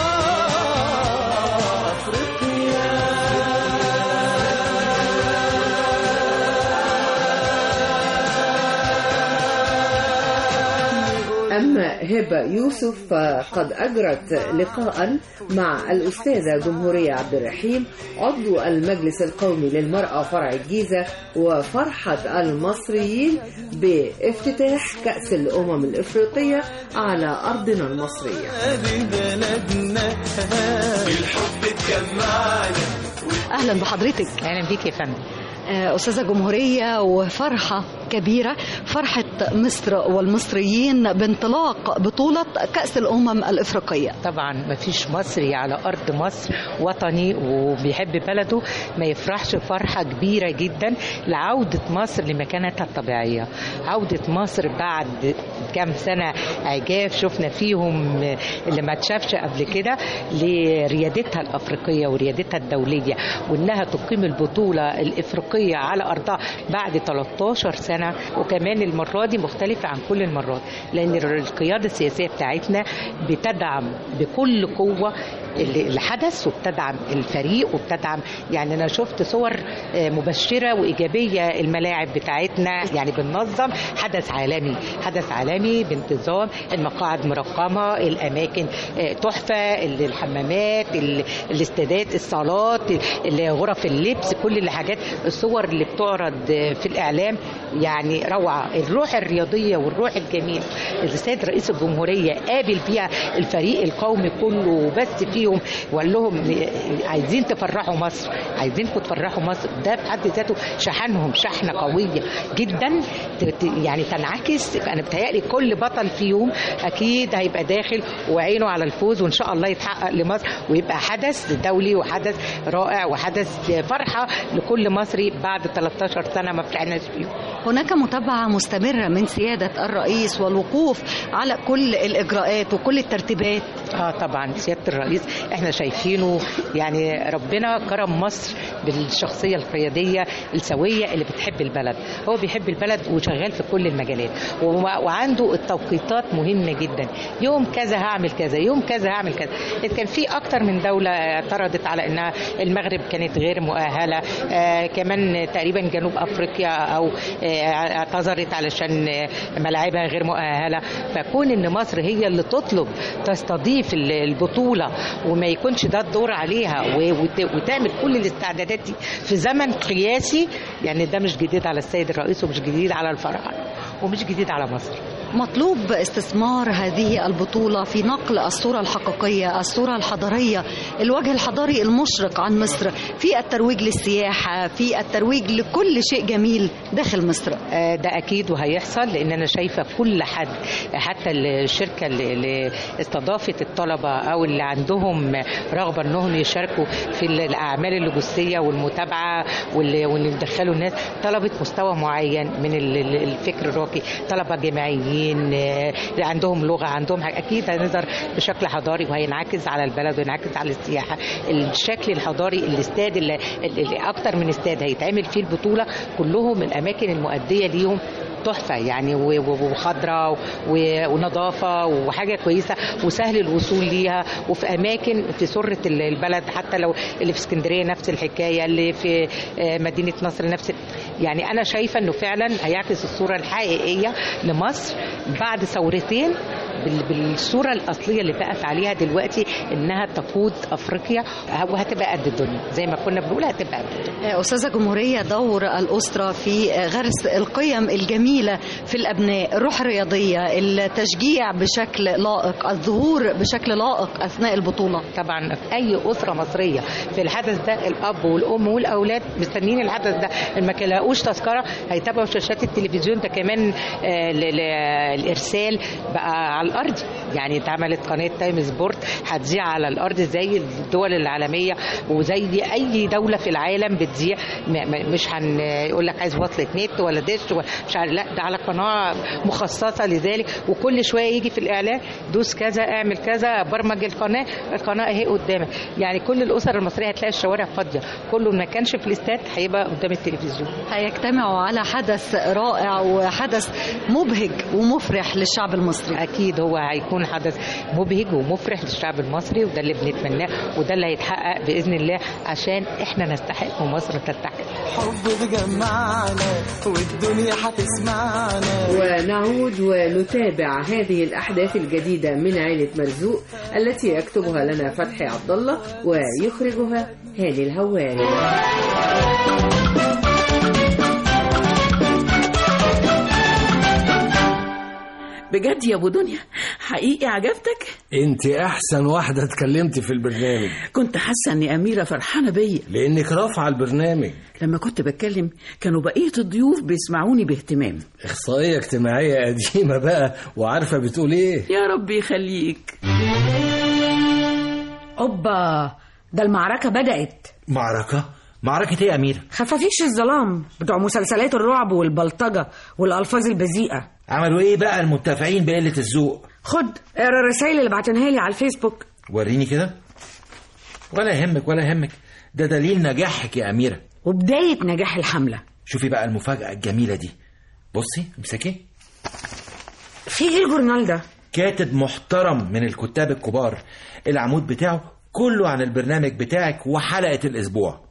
أما هبة يوسف فقد أجرت لقاء مع الأستاذة جمهورية عبد الرحيم عضو المجلس القومي للمرأة فرع الجيزة وفرحة المصريين بافتتاح كأس الأمم الإفريقية على أرضنا المصرية بلدنا بالحب تجمعنا اهلا بحضرتك اهلا بيك يا فندم أستاذة جمهورية وفرحة كبيرة فرحة مصر والمصريين بانطلاق بطولة كأس الأمم الإفريقية طبعا ما فيش مصري على أرض مصر وطني وبيحب بلده ما يفرحش فرحة كبيرة جدا لعودة مصر لمكانتها الطبيعية عودة مصر بعد كام سنة عجاف شفنا فيهم اللي ما اتشافش قبل كده لريادتها الأفريقية وريادتها الدولية وإنها تقيم البطولة الإفريقية على أرضها بعد 13 سنة وكمان المرة دي مختلفة عن كل المرات لأن القيادة السياسية بتاعتنا بتدعم بكل قوة اللي اللي حدث وبتدعم الفريق وبتدعم يعني انا شفت صور آه، مبشره وايجابيه الملاعب بتاعتنا يعني بننظم حدث عالمي حدث عالمي بانتظام المقاعد مرقمه الاماكن آه، تحفه ال- الحمامات ال- الاستادات الصالات ال- غرف اللبس كل الحاجات الصور اللي بتعرض آه، في الاعلام يعني روعه الروح الرياضيه والروح الجميله السيد رئيس الجمهوريه قابل فيها الفريق القومي كله وبث فيهم وقال لهم عايزين تفرحوا مصر عايزينكم تفرحوا مصر ده في حد ذاته شحنهم شحنه قويه جدا ت- ت- يعني تنعكس انا بتهيألي كل بطل فيهم اكيد هيبقى داخل وعينه على الفوز وان شاء الله يتحقق لمصر ويبقى حدث دولي وحدث رائع وحدث فرحه لكل مصري بعد 13 سنه ما فرحناش فيهم هناك متابعة مستمرة من سيادة الرئيس والوقوف على كل الإجراءات وكل الترتيبات اه طبعا سياده الرئيس احنا شايفينه يعني ربنا كرم مصر بالشخصيه القياديه السويه اللي بتحب البلد هو بيحب البلد وشغال في كل المجالات وما- وعنده التوقيتات مهمه جدا يوم كذا هعمل كذا يوم كذا هعمل كذا كان في اكتر من دوله اعترضت على انها المغرب كانت غير مؤهله آه كمان تقريبا جنوب افريقيا او آه اعتذرت علشان آه، ملاعبها غير مؤهله فكون ان مصر هي اللي تطلب تستضيف ال- البطوله وما يكونش ده الدور عليها و- وت- وتعمل كل الاستعدادات دي في زمن قياسي يعني ده مش جديد على السيد الرئيس ومش جديد على الفراعنه ومش جديد على مصر مطلوب استثمار هذه البطولة في نقل الصورة الحقيقية الصورة الحضارية الوجه الحضاري المشرق عن مصر في الترويج للسياحة في الترويج لكل شيء جميل داخل مصر آه، ده اكيد وهيحصل لان انا شايفه كل حد حتى الشركه اللي اللي استضافت الطلبه او اللي عندهم رغبه انهم يشاركوا في الاعمال اللوجستيه والمتابعه واللي واللي يدخلوا الناس طلبت مستوى معين من ال- ال- الفكر الراقي طلبه جامعيين آه، عندهم لغه عندهم حاجة. اكيد هنظهر بشكل حضاري وهينعكس على البلد وينعكس على السياحه الشكل الحضاري الاستاد اللي, اللي اكتر من استاد هيتعمل فيه البطوله كلهم الاماكن المؤديه ليهم تحفه يعني و- و- وخضراء و- ونظافه وحاجه كويسه وسهل الوصول ليها وفي اماكن في سره ال- البلد حتى لو اللي في اسكندريه نفس الحكايه اللي في آه، مدينه نصر نفس يعني انا شايفه انه فعلا هيعكس الصوره الحقيقيه لمصر بعد ثورتين بال- بالصوره الاصليه اللي بقت عليها دلوقتي انها تقود افريقيا وهتبقى قد الدنيا زي ما كنا بنقول هتبقى قد الدنيا أستاذة جمهورية دور الأسرة في غرس القيم الجميلة في الأبناء الروح الرياضية التشجيع بشكل لائق الظهور بشكل لائق أثناء البطولة طبعا اي اسره مصريه في الحدث ده الاب والام والاولاد مستنيين الحدث ده إن ما لاقوش تذكره هيتابعوا شاشات التلفزيون ده كمان آه، ل- ل- الارسال بقى على الارض يعني اتعملت قناه تايم سبورت هتذيع على الارض زي الدول العالميه وزي اي دوله في العالم بتذيع م- م- مش هنقول لك عايز وصله نت ولا دش ولا مش عارف لا ده على قناه مخصصه لذلك وكل شويه يجي في الاعلان دوس كذا اعمل كذا برمج القناه القناه اهي قدامك يعني كل الاسر المصريه هتلاقي الشوارع فاضيه كله ما كانش في الاستاد هيبقى قدام التلفزيون هيجتمعوا على حدث رائع وحدث مبهج ومفرح للشعب المصري اكيد هو هيكون حدث مبهج ومفرح للشعب المصري وده اللي بنتمناه وده اللي هيتحقق باذن الله عشان احنا نستحق ومصر تستحق حب بجمعنا والدنيا هتسمعنا ونعود ونتابع هذه الأحداث الجديدة من عائلة مرزوق التي يكتبها لنا فتحي عبد الله ويخرجها هاني الهواري بجد يا ابو دنيا حقيقي عجبتك انت احسن واحده اتكلمتي في البرنامج كنت حاسه ان اميره فرحانه بيا لانك رافعه البرنامج لما كنت بتكلم كانوا بقيه الضيوف بيسمعوني باهتمام اخصائيه اجتماعيه قديمه بقى وعارفه بتقول ايه يا رب يخليك اوبا ده المعركة بدأت معركة؟ معركة ايه يا أميرة؟ خفافيش الظلام بتوع مسلسلات الرعب والبلطجة والألفاظ البذيئة عملوا ايه بقى المتفقين بقلة الذوق؟ خد اقرا الرسائل اللي بعتنها لي على الفيسبوك وريني كده ولا يهمك ولا يهمك ده دليل نجاحك يا أميرة وبداية نجاح الحملة شوفي بقى المفاجأة الجميلة دي بصي امسكي في ايه الجورنال ده؟ كاتب محترم من الكتاب الكبار العمود بتاعه كله عن البرنامج بتاعك وحلقة الأسبوع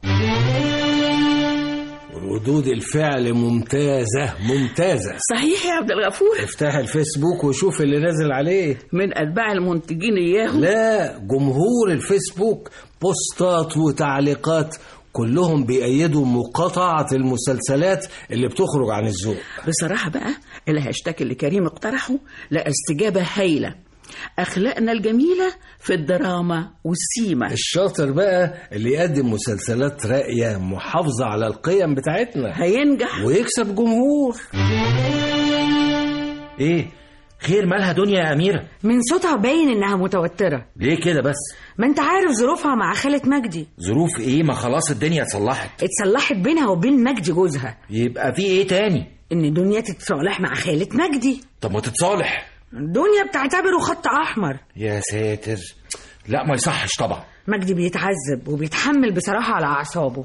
ردود الفعل ممتازة ممتازة صحيح يا عبد الغفور افتح الفيسبوك وشوف اللي نازل عليه من أتباع المنتجين إياهم لا جمهور الفيسبوك بوستات وتعليقات كلهم بيأيدوا مقاطعة المسلسلات اللي بتخرج عن الذوق بصراحة بقى الهاشتاج اللي كريم اقترحه لقى استجابة هايلة أخلاقنا الجميلة في الدراما والسيما الشاطر بقى اللي يقدم مسلسلات راقية محافظة على القيم بتاعتنا هينجح ويكسب جمهور ايه خير مالها دنيا يا أميرة من صوتها باين انها متوترة ليه كده بس ما انت عارف ظروفها مع خالة مجدي ظروف ايه ما خلاص الدنيا اتصلحت اتصلحت بينها وبين مجدي جوزها يبقى في ايه تاني ان دنيا تتصالح مع خالة مجدي طب ما تتصالح دنيا بتعتبره خط احمر يا ساتر لا ما يصحش طبعا مجدي بيتعذب وبيتحمل بصراحة على أعصابه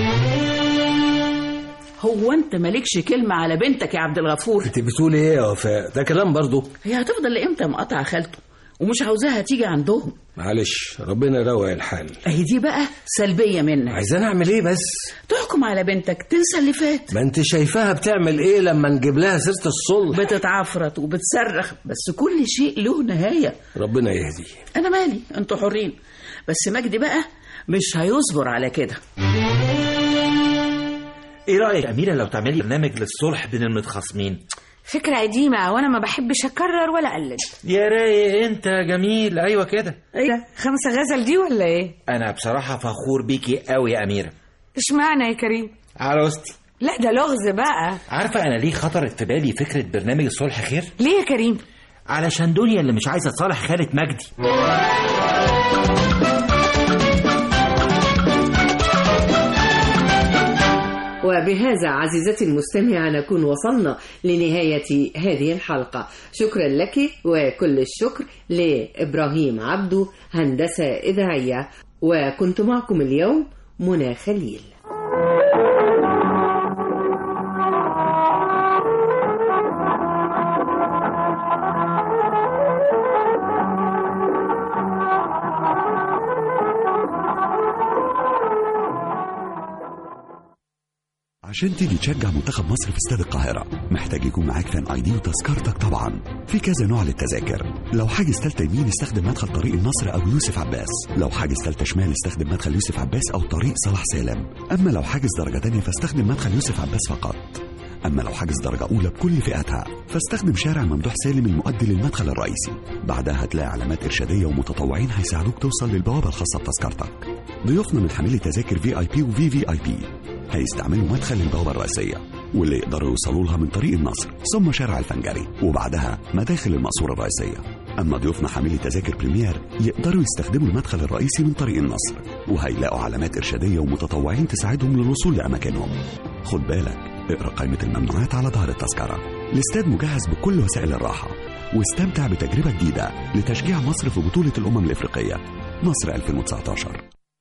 هو أنت مالكش كلمة على بنتك يا عبد الغفور انت بتقول ايه يا وفاء ده كلام برضو هي هتفضل لإمتى مقاطعة خالته ومش عاوزاها تيجي عندهم معلش ربنا يروق الحال اهي دي بقى سلبية منك عايزين اعمل ايه بس تحكم على بنتك تنسى اللي فات ما انت شايفاها بتعمل ايه لما نجيب لها سيرة الصلح بتتعفرت وبتصرخ بس كل شيء له نهاية ربنا يهدي انا مالي انتوا حرين بس مجدي بقى مش هيصبر على كده ايه رأيك يا أميرة لو تعملي برنامج للصلح بين المتخاصمين فكرة قديمة وأنا ما بحبش أكرر ولا أقلد يا رايق انت جميل ايوه كده إيه خمسة غزل دي ولا إيه؟ انا بصراحة فخور بيكي قوي يا أميرة اشمعنى يا كريم؟ عروستي لا ده لغز بقى عارفة أنا ليه خطرت في بالي فكرة برنامج الصلح خير؟ ليه يا كريم؟ علشان دنيا اللي مش عايزة تصالح خالة مجدي وبهذا عزيزتي المستمعة نكون وصلنا لنهاية هذه الحلقة شكرا لك وكل الشكر لإبراهيم عبدو هندسة إذاعية وكنت معكم اليوم منى خليل عشان تيجي تشجع منتخب مصر في استاد القاهرة محتاج يكون معاك فان اي دي وتذكرتك طبعا في كذا نوع للتذاكر لو حاجز تالتة يمين استخدم مدخل طريق النصر او يوسف عباس لو حاجز تالتة شمال استخدم مدخل يوسف عباس او طريق صلاح سالم اما لو حاجز درجة تانية فاستخدم مدخل يوسف عباس فقط أما لو حاجز درجة أولى بكل فئاتها فاستخدم شارع ممدوح سالم المؤدي للمدخل الرئيسي بعدها هتلاقي علامات إرشادية ومتطوعين هيساعدوك توصل للبوابة الخاصة بتذكرتك ضيوفنا من حاملي تذاكر في اي بي وفي في اي بي هيستعملوا مدخل البوابة الرئيسية واللي يقدروا يوصلوا لها من طريق النصر ثم شارع الفنجري وبعدها مداخل المقصورة الرئيسية أما ضيوفنا حاملي تذاكر بريمير يقدروا يستخدموا المدخل الرئيسي من طريق النصر وهيلاقوا علامات إرشادية ومتطوعين تساعدهم للوصول لأماكنهم خد بالك اقرأ قائمة الممنوعات على ظهر التذكرة الاستاد مجهز بكل وسائل الراحة واستمتع بتجربة جديدة لتشجيع مصر في بطولة الأمم الإفريقية مصر 2019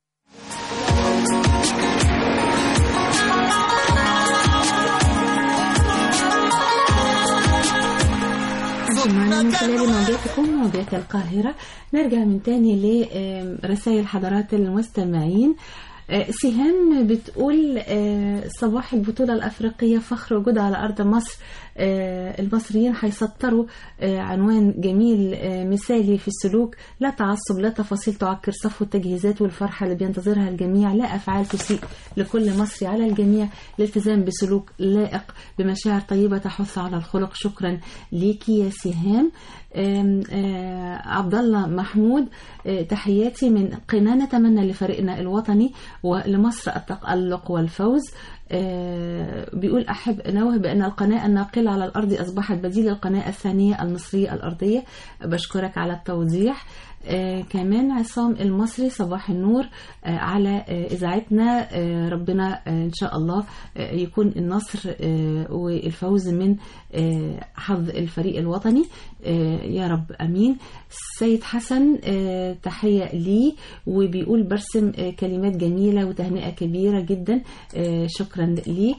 معنا من خلال موجاتكم موجات القاهرة نرجع من تاني لرسائل حضرات المستمعين آه، سهام بتقول آه، صباح البطولة الأفريقية فخر وجودها على أرض مصر آه، المصريين هيسطروا آه، عنوان جميل آه، مثالي في السلوك لا تعصب لا تفاصيل تعكر صفو التجهيزات والفرحة اللي بينتظرها الجميع لا أفعال تسيء لكل مصري على الجميع الالتزام بسلوك لائق بمشاعر طيبة تحث على الخلق شكرا ليكي يا سهام آم، آه، عبد الله محمود آه، تحياتي من قنا نتمنى لفريقنا الوطني ولمصر التألق والفوز آه، بيقول أحب أنوه بأن القناة الناقلة على الأرض أصبحت بديل القناة الثانية المصرية الأرضية بشكرك على التوضيح آه كمان عصام المصري صباح النور آه على آه إذاعتنا آه ربنا آه إن شاء الله آه يكون النصر آه والفوز من آه حظ الفريق الوطني آه يا رب أمين سيد حسن آه تحية لي وبيقول برسم آه كلمات جميلة وتهنئة كبيرة جدا آه شكرا ليك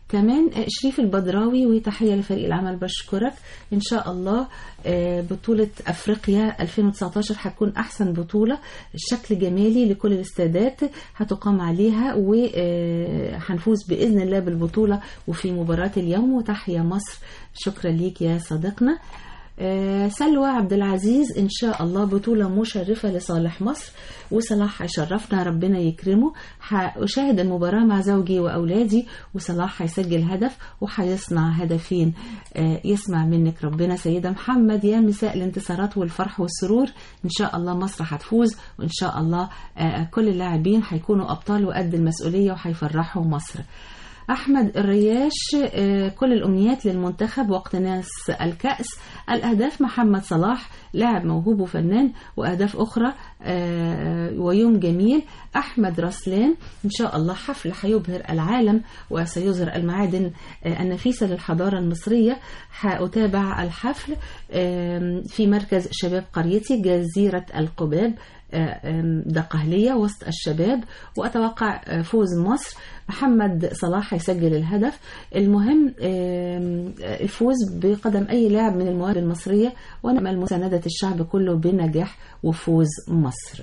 كمان آه، شريف البدراوي وتحية لفريق العمل بشكرك إن شاء الله آه، بطولة أفريقيا 2019 هتكون أحسن بطولة شكل جمالي لكل الاستادات هتقام عليها وهنفوز بإذن الله بالبطولة وفي مباراة اليوم وتحية مصر شكرا ليك يا صديقنا آه، سلوى عبد العزيز ان شاء الله بطوله مشرفه لصالح مصر وصلاح هيشرفنا ربنا يكرمه هشاهد المباراه مع زوجي واولادي وصلاح هيسجل هدف وهيصنع هدفين آه، يسمع منك ربنا سيده محمد يا مساء الانتصارات والفرح والسرور ان شاء الله مصر هتفوز وان شاء الله آه، كل اللاعبين هيكونوا ابطال وقد المسؤوليه وهيفرحوا مصر أحمد الرياش آه، كل الأمنيات للمنتخب وقت ناس الكأس الأهداف محمد صلاح لاعب موهوب وفنان وأهداف أخرى آه، ويوم جميل أحمد رسلان إن شاء الله حفل هيبهر العالم وسيظهر المعادن آه، النفيسة للحضارة المصرية هأتابع الحفل آم، في مركز شباب قريتي جزيرة القباب آم، دقهلية وسط الشباب وأتوقع آه، فوز مصر محمد صلاح هيسجل الهدف المهم آم، الفوز بقدم أي لاعب من المواهب المصرية ونأمل مساندة الشعب كله بنجاح وفوز مصر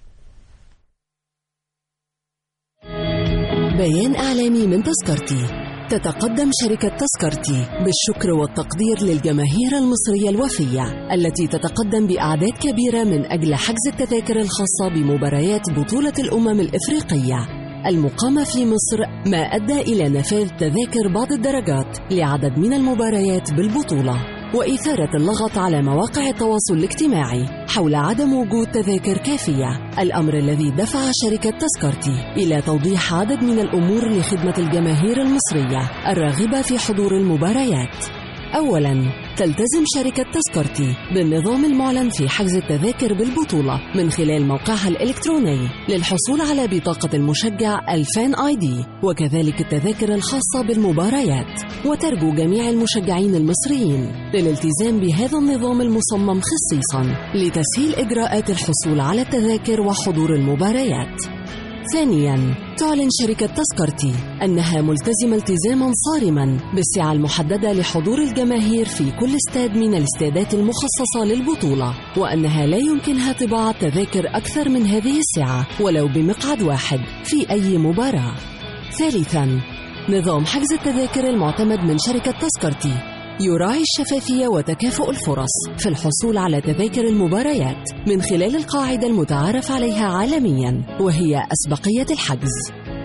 بيان إعلامي من تذكرتي تتقدم شركة تذكرتي بالشكر والتقدير للجماهير المصرية الوفية التي تتقدم بأعداد كبيرة من أجل حجز التذاكر الخاصة بمباريات بطولة الأمم الإفريقية المقامة في مصر ما أدى إلى نفاذ تذاكر بعض الدرجات لعدد من المباريات بالبطولة وإثارة اللغط على مواقع التواصل الاجتماعي حول عدم وجود تذاكر كافية الأمر الذي دفع شركة تذكرتي إلى توضيح عدد من الأمور لخدمة الجماهير المصرية الراغبة في حضور المباريات أولا تلتزم شركة تذكرتي بالنظام المعلن في حجز التذاكر بالبطولة من خلال موقعها الإلكتروني للحصول على بطاقة المشجع الفان آي دي وكذلك التذاكر الخاصة بالمباريات وترجو جميع المشجعين المصريين للالتزام بهذا النظام المصمم خصيصا لتسهيل إجراءات الحصول على التذاكر وحضور المباريات ثانيا تعلن شركة تذكرتي أنها ملتزمة التزاما صارما بالسعة المحددة لحضور الجماهير في كل استاد من الاستادات المخصصة للبطولة وأنها لا يمكنها طباعة تذاكر أكثر من هذه السعة ولو بمقعد واحد في أي مباراة ثالثا نظام حجز التذاكر المعتمد من شركة تذكرتي يراعي الشفافية وتكافؤ الفرص في الحصول على تذاكر المباريات من خلال القاعدة المتعارف عليها عالميا وهي أسبقية الحجز.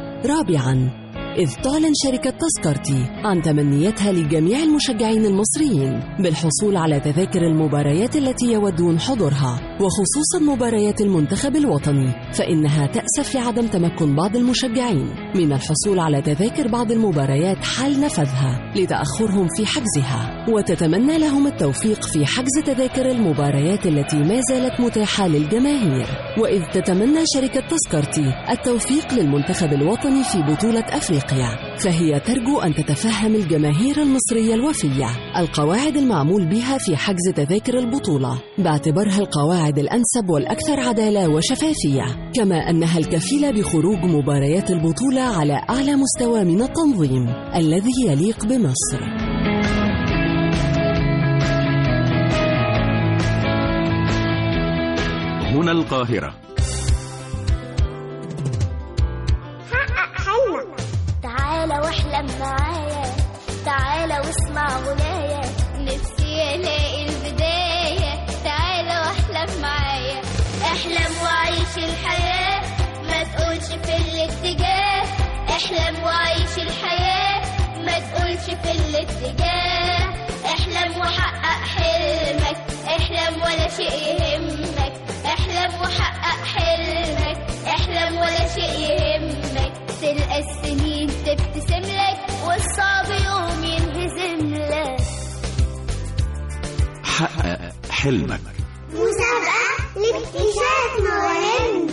رابعا إذ تعلن شركة تذكرتي عن تمنياتها لجميع المشجعين المصريين بالحصول على تذاكر المباريات التي يودون حضورها وخصوصا مباريات المنتخب الوطني فإنها تأسف لعدم تمكن بعض المشجعين من الحصول على تذاكر بعض المباريات حال نفذها لتأخرهم في حجزها وتتمنى لهم التوفيق في حجز تذاكر المباريات التي ما زالت متاحة للجماهير وإذ تتمنى شركة تذكرتي التوفيق للمنتخب الوطني في بطولة أفريقيا فهي ترجو أن تتفهم الجماهير المصرية الوفية القواعد المعمول بها في حجز تذاكر البطولة باعتبارها القواعد الأنسب والأكثر عدالة وشفافية كما أنها الكفيلة بخروج مباريات البطولة على أعلى مستوى من التنظيم الذي يليق بمصر هنا القاهرة حقق حلمك تعالى واحلم معايا تعالى واسمع غنايا نفسي الاقي البداية تعالى واحلم معايا احلم وعيش الحياة ما تقولش في الاتجاه احلم وعيش الحياة ما تقولش في الاتجاه احلم وحقق حلمك احلم ولا شيء يهمك احلم وحقق حلمك احلم ولا شيء يهمك تلقى السنين تبتسم لك والصعب يوم ينهزم لك حقق حلمك مسابقة لاكتشاف مواهب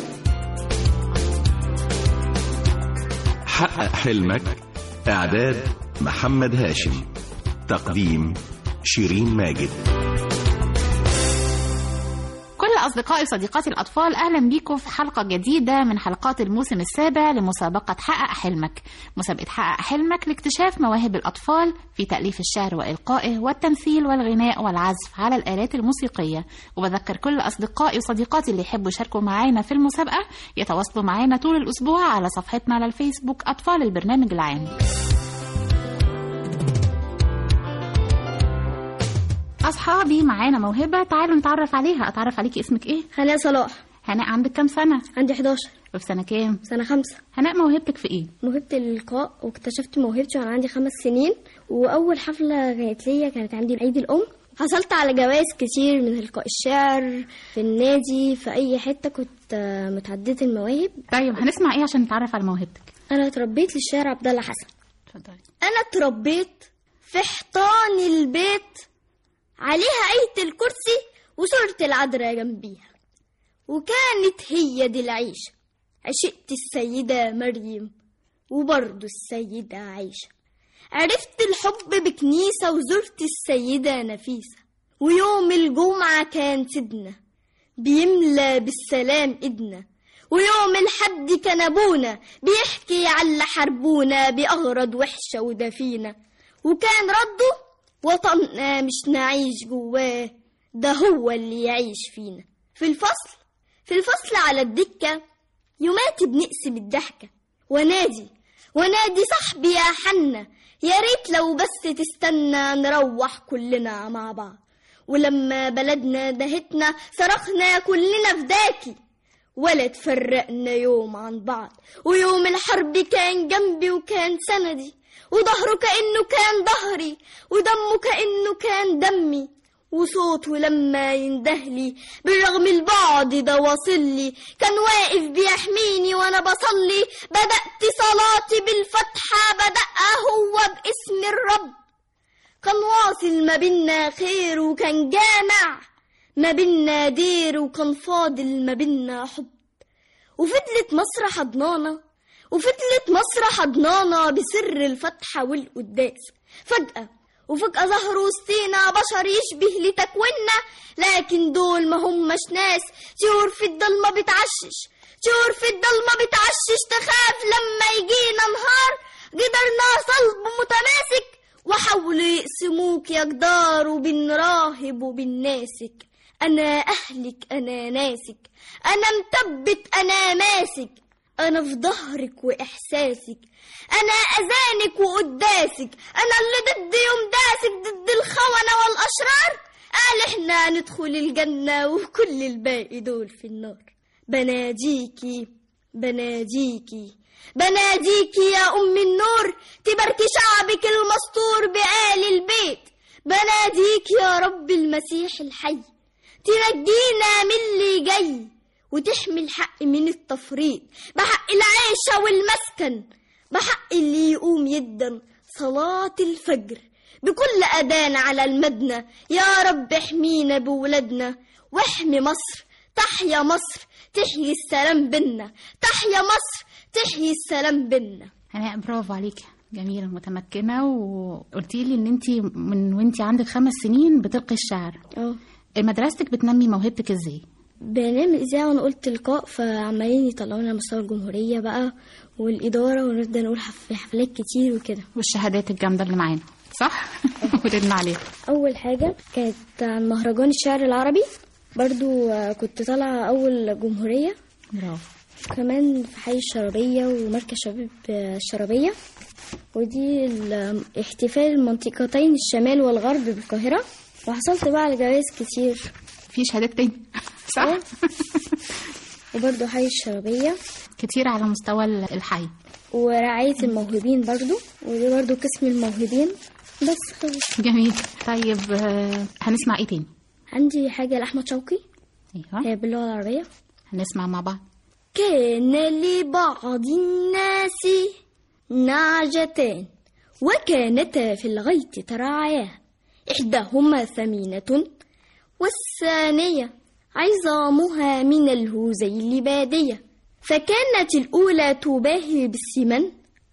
حقق حلمك إعداد محمد هاشم تقديم شيرين ماجد كل أصدقائي وصديقاتي الأطفال أهلا بيكم في حلقة جديدة من حلقات الموسم السابع لمسابقة حقق حلمك مسابقة حقق حلمك لاكتشاف مواهب الأطفال في تأليف الشعر وإلقائه والتمثيل والغناء والعزف على الآلات الموسيقية وبذكر كل أصدقائي وصديقاتي اللي يحبوا يشاركوا معانا في المسابقة يتواصلوا معانا طول الأسبوع على صفحتنا على الفيسبوك أطفال البرنامج العام أصحابي معانا موهبة تعالوا نتعرف عليها أتعرف عليكي اسمك إيه؟ هناء صلاح هناء عندك كام سنة؟ عندي 11 وفي سنة كام؟ سنة خمسة هناء موهبتك في إيه؟ موهبة الإلقاء واكتشفت موهبتي وأنا عندي خمس سنين وأول حفلة كانت ليا كانت عندي عيد الأم حصلت على جوائز كتير من إلقاء الشعر في النادي في أي حتة كنت آه، متعددة المواهب طيب هنسمع إيه عشان نتعرف على موهبتك؟ أنا اتربيت للشاعر عبد الله حسن اتفضلي أنا اتربيت في حيطان البيت عليها آية الكرسي وصورة العذراء جنبيها وكانت هي دي العيشة عشقت السيدة مريم وبرضه السيدة عائشة عرفت الحب بكنيسة وزرت السيدة نفيسة ويوم الجمعة كان سيدنا بيملى بالسلام إيدنا ويوم الحد كان أبونا بيحكي على اللي حربونا بأغرض وحشة ودفينة وكان رده وطننا مش نعيش جواه ده هو اللي يعيش فينا في الفصل في الفصل على الدكة يوماتي بنقسم الضحكة ونادي ونادي صاحبي يا حنة يا ريت لو بس تستنى نروح كلنا مع بعض ولما بلدنا دهتنا صرخنا كلنا فداكي ولا تفرقنا يوم عن بعض ويوم الحرب كان جنبي وكان سندي وظهره كأنه كان ظهري ودمه كأنه كان دمي وصوته لما يندهلي بالرغم البعد ده واصلي كان واقف بيحميني وانا بصلي بدأت صلاتي بالفتحة بدأها هو باسم الرب كان واصل ما بينا خير وكان جامع ما بينا دير وكان فاضل ما بينا حب وفضلت مصر حضنانة وفضلت مصر حضنانة بسر الفتحة والقداس فجأة وفجأة ظهروا وسطينا بشر يشبه لتكويننا لكن دول ما هماش ناس طيور في الضلمة بتعشش طيور في الضلمة بتعشش تخاف لما يجينا نهار جدرنا صلب متماسك وحاولوا يقسموك يا جدار وبين راهب وبين ناسك أنا أهلك أنا ناسك أنا مثبت أنا ماسك أنا في ظهرك وإحساسك أنا أذانك وقداسك أنا اللي ضد يوم داسك ضد الخونة والأشرار قال إحنا ندخل الجنة وكل الباقي دول في النار بناديكي بناديكي بناديكي يا أم النور تباركي شعبك المستور بآل البيت بناديك يا رب المسيح الحي تنجينا من اللي جاي وتحمي الحق من التفريط بحق العيشة والمسكن بحق اللي يقوم يدا صلاة الفجر بكل أذان على المدنة يا رب احمينا بولادنا واحمي مصر تحيا مصر تحيي السلام بينا تحيا مصر تحيي السلام بينا هناء برافو عليكي جميلة متمكنة وقلتي لي ان انت من وانت عندك خمس سنين بتلقي الشعر اه مدرستك بتنمي موهبتك ازاي؟ بنعمل إذاعة وأنا قلت لقاء فعمالين يطلعونا على مستوى الجمهورية بقى والإدارة ونبدأ نقول حف- في حفلات كتير وكده والشهادات الجامدة اللي معانا صح؟ ولدنا عليها أول حاجة كانت عن مهرجان الشعر العربي برضو آه، كنت طالعة أول جمهورية برافو كمان في حي الشرابية ومركز شباب آه، الشرابية ودي ال- احتفال المنطقتين الشمال والغرب بالقاهرة وحصلت بقى على جوائز كتير في شهادات تاني صح؟ وبرضو حي الشرابية كتير على مستوى الحي ورعاية الموهوبين برضو ودي برضو قسم الموهوبين بس خلص جميل طيب آه، هنسمع ايه تاني؟ عندي حاجة لأحمد شوقي ايوه هي باللغة العربية هنسمع مع بعض كان لبعض الناس نعجتان وكانتا في الغيط ترعيا إحداهما ثمينة والثانية عظامها من الهوزيل بادية فكانت الأولى تباهي بالسمن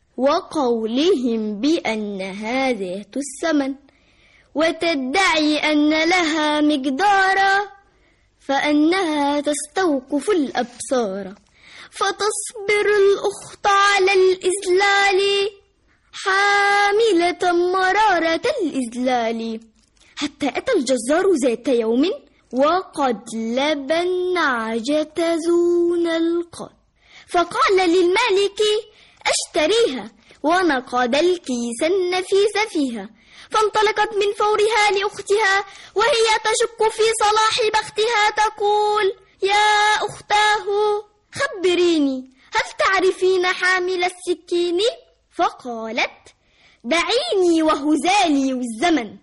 وقولهم بأنها ذات الثمن وتدعي أن لها مقدارا فأنها تستوقف الأبصار فتصبر الأخت على الإذلال حاملة مرارة الإذلال حتى أتى الجزار ذات يوم وقد لبى النعجة دون القط فقال للمالك اشتريها ونقض الكيس النفيس فيها فانطلقت من فورها لأختها وهي تشك في صلاح بختها تقول يا أختاه خبريني هل تعرفين حامل السكين؟ فقالت دعيني وهزالي والزمن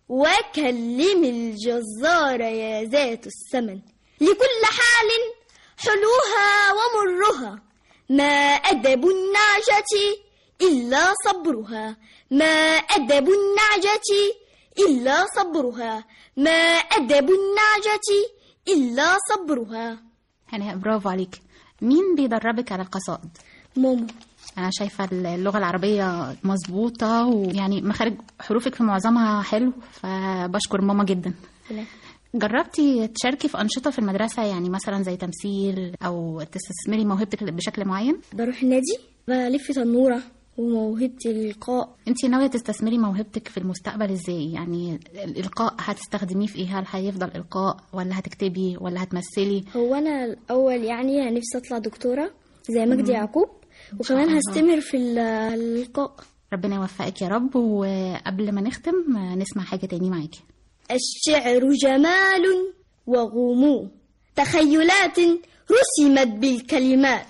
وكلم الجزار يا ذات الثمن لكل حال حلوها ومرها ما أدب النعجة إلا صبرها ما أدب النعجة إلا صبرها ما أدب النعجة إلا صبرها هناء برافو عليك مين بيدربك على القصائد ماما انا شايفه اللغه العربيه مظبوطه ويعني مخارج حروفك في معظمها حلو فبشكر ماما جدا جربتي تشاركي في انشطه في المدرسه يعني مثلا زي تمثيل او تستثمري موهبتك بشكل معين بروح النادي بلف تنورة وموهبتي الإلقاء انت ناويه تستثمري موهبتك في المستقبل ازاي يعني الالقاء هتستخدميه في ايه هل هيفضل القاء ولا هتكتبي ولا هتمثلي هو أنا الأول يعني نفسي أطلع دكتورة زي مجدي مم. يعقوب وكمان الله. هستمر في ال- الإلقاء ربنا يوفقك يا رب وقبل ما نختم نسمع حاجه تاني معاكي الشعر جمال وغموض تخيلات رسمت بالكلمات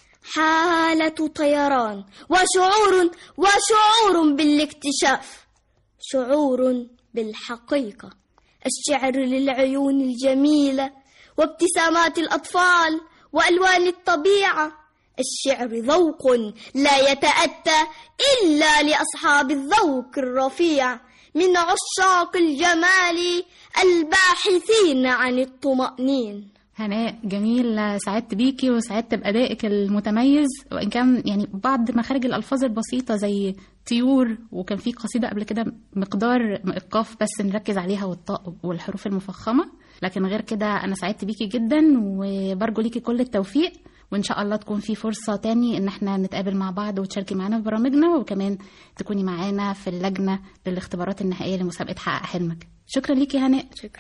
حالة طيران وشعور وشعور بالاكتشاف شعور بالحقيقة الشعر للعيون الجميلة وابتسامات الأطفال وألوان الطبيعة الشعر ذوق لا يتأتى إلا لأصحاب الذوق الرفيع من عشاق الجمال الباحثين عن الطمأنين هناء جميل سعدت بيكي وسعدت بأدائك المتميز وإن كان يعني بعض مخارج الألفاظ البسيطة زي طيور وكان في قصيدة قبل كده مقدار القاف بس نركز عليها والطاء والحروف المفخمة لكن غير كده أنا سعدت بيكي جدا وبرجو ليكي كل التوفيق وإن شاء الله تكون في فرصة تاني إن احنا نتقابل مع بعض وتشاركي معانا في برامجنا وكمان تكوني معانا في اللجنة للاختبارات النهائية لمسابقة حقق حلمك شكرا ليكي هناء شكرا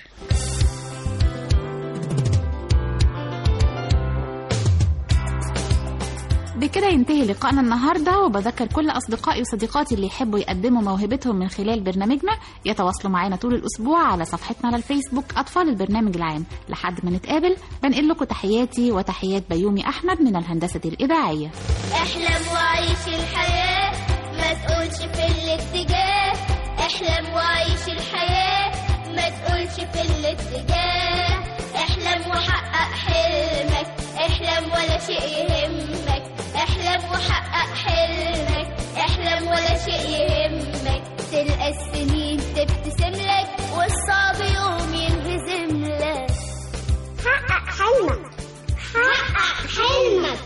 بكده ينتهي لقائنا النهارده وبذكر كل اصدقائي وصديقاتي اللي يحبوا يقدموا موهبتهم من خلال برنامجنا يتواصلوا معانا طول الاسبوع على صفحتنا على الفيسبوك اطفال البرنامج العام لحد ما نتقابل بنقل لكم تحياتي وتحيات بيومي احمد من الهندسه الاذاعيه احلم وعيش الحياة ما تقولش في الاتجاه احلم وعيش الحياة ما تقولش في الاتجاه احلم وحقق حلمك احلم ولا شيء يهمك احلم وحقق حلمك احلم ولا شيء يهمك تلقى السنين تبتسم لك والصعب يوم ينهزم لك حقق حلمك حقق حلمك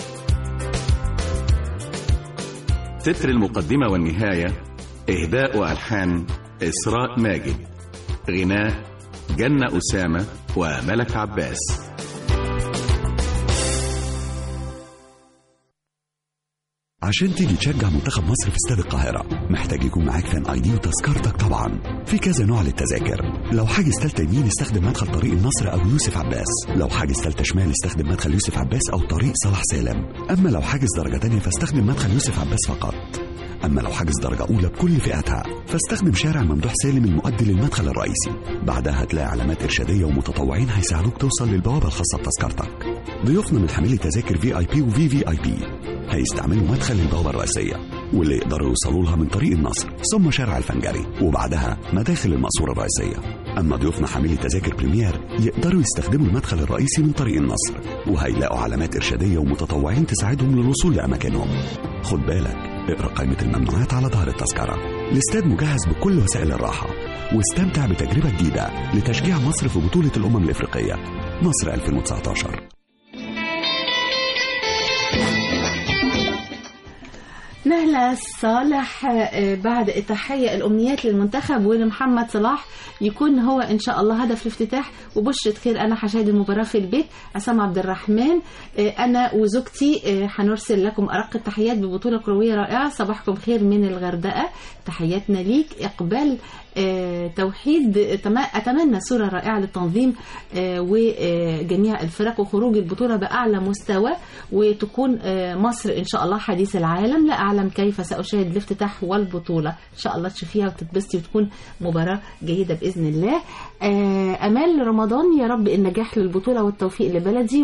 تتر المقدمة والنهاية إهداء وألحان إسراء ماجد غناء جنة أسامة وملك عباس عشان تيجي تشجع منتخب مصر في استاد القاهرة محتاج يكون معاك فان اي دي وتذكرتك طبعا في كذا نوع للتذاكر لو حاجز تالتة يمين استخدم مدخل طريق النصر او يوسف عباس لو حاجز تالتة شمال استخدم مدخل يوسف عباس او طريق صلاح سالم اما لو حاجز درجة تانية فاستخدم مدخل يوسف عباس فقط أما لو حاجز درجة أولى بكل فئاتها فاستخدم شارع ممدوح سالم المؤدي للمدخل الرئيسي بعدها هتلاقي علامات إرشادية ومتطوعين هيساعدوك توصل للبوابة الخاصة بتذكرتك ضيوفنا من حاملي تذاكر في اي بي وفي في اي بي هيستعملوا مدخل البوابة الرئيسية واللي يقدروا يوصلوا لها من طريق النصر ثم شارع الفنجري وبعدها مداخل المقصورة الرئيسية أما ضيوفنا حاملي تذاكر بريمير يقدروا يستخدموا المدخل الرئيسي من طريق النصر وهيلاقوا علامات إرشادية ومتطوعين تساعدهم للوصول لأماكنهم خد بالك اقرأ قائمة الممنوعات على ظهر التذكرة الاستاد مجهز بكل وسائل الراحة واستمتع بتجربة جديدة لتشجيع مصر في بطولة الأمم الإفريقية مصر 2019 نهلا أمانة صالح آه، بعد التحية الأمنيات للمنتخب ولمحمد صلاح يكون هو إن شاء الله هدف الافتتاح وبشرة خير أنا هشاهد المباراة في البيت عصام عبد الرحمن آه، أنا وزوجتي آه، هنرسل لكم أرق التحيات ببطولة كروية رائعة صباحكم خير من الغردقة تحياتنا ليك إقبال آه، توحيد أتم- أتمنى صورة رائعة للتنظيم آه، وجميع الفرق وخروج البطولة بأعلى مستوى وتكون آه، مصر إن شاء الله حديث العالم لا أعلم كيف سأشاهد الافتتاح والبطولة إن شاء الله تشوفيها وتتبسطي وتكون مباراة جيدة بإذن الله آه، أمال رمضان يا رب النجاح للبطولة والتوفيق لبلدي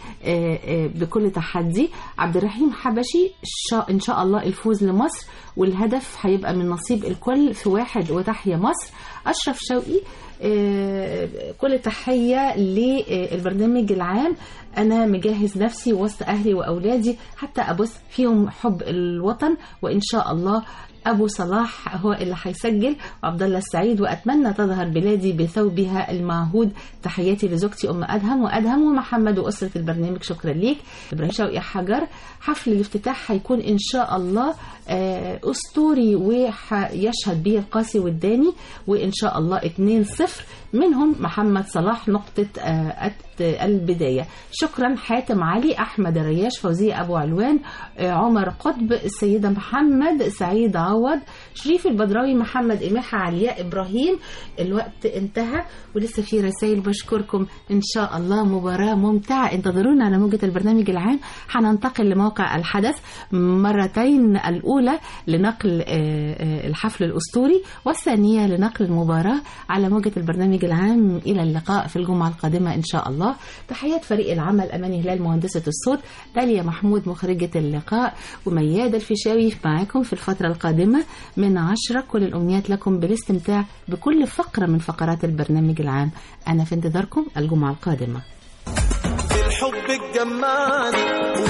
وبكل تحدي عبد الرحيم حبشي شا- إن شاء الله الفوز لمصر والهدف هيبقى من نصيب الكل في واحد وتحيا مصر أشرف شوقي آه، كل تحية للبرنامج العام أنا مجهز نفسي وسط أهلي وأولادي حتى أبث فيهم حب الوطن وإن شاء الله أبو صلاح هو اللي هيسجل وعبد الله السعيد وأتمنى تظهر بلادي بثوبها المعهود تحياتي لزوجتي أم أدهم وأدهم ومحمد وأسرة البرنامج شكرا ليك إبراهيم شوقي حجر حفل الافتتاح هيكون إن شاء الله آه، أسطوري ويشهد به القاسي والداني وإن شاء الله 2-0 منهم محمد صلاح نقطة آه، الت- البداية شكرا حاتم علي أحمد الرياش فوزية أبو علوان آه، عمر قطب السيدة محمد سعيد عوض شريف البدراوي محمد إماحة علياء إبراهيم الوقت انتهى ولسه في رسائل بشكركم إن شاء الله مباراة ممتعة انتظرونا على موجة البرنامج العام هننتقل لموقع الحدث مرتين الأولى لنقل آه، آه، الحفل الأسطوري والثانية لنقل المباراة على موجة البرنامج العام إلى اللقاء في الجمعة القادمة إن شاء الله تحيات فريق العمل أماني هلال مهندسة الصوت داليا محمود مخرجة اللقاء وميادة الفيشاوي معاكم في الفترة القادمة من عشرة كل الأمنيات لكم بالاستمتاع بكل فقرة من فقرات البرنامج العام أنا في انتظاركم الجمعة القادمة الحب الجمعني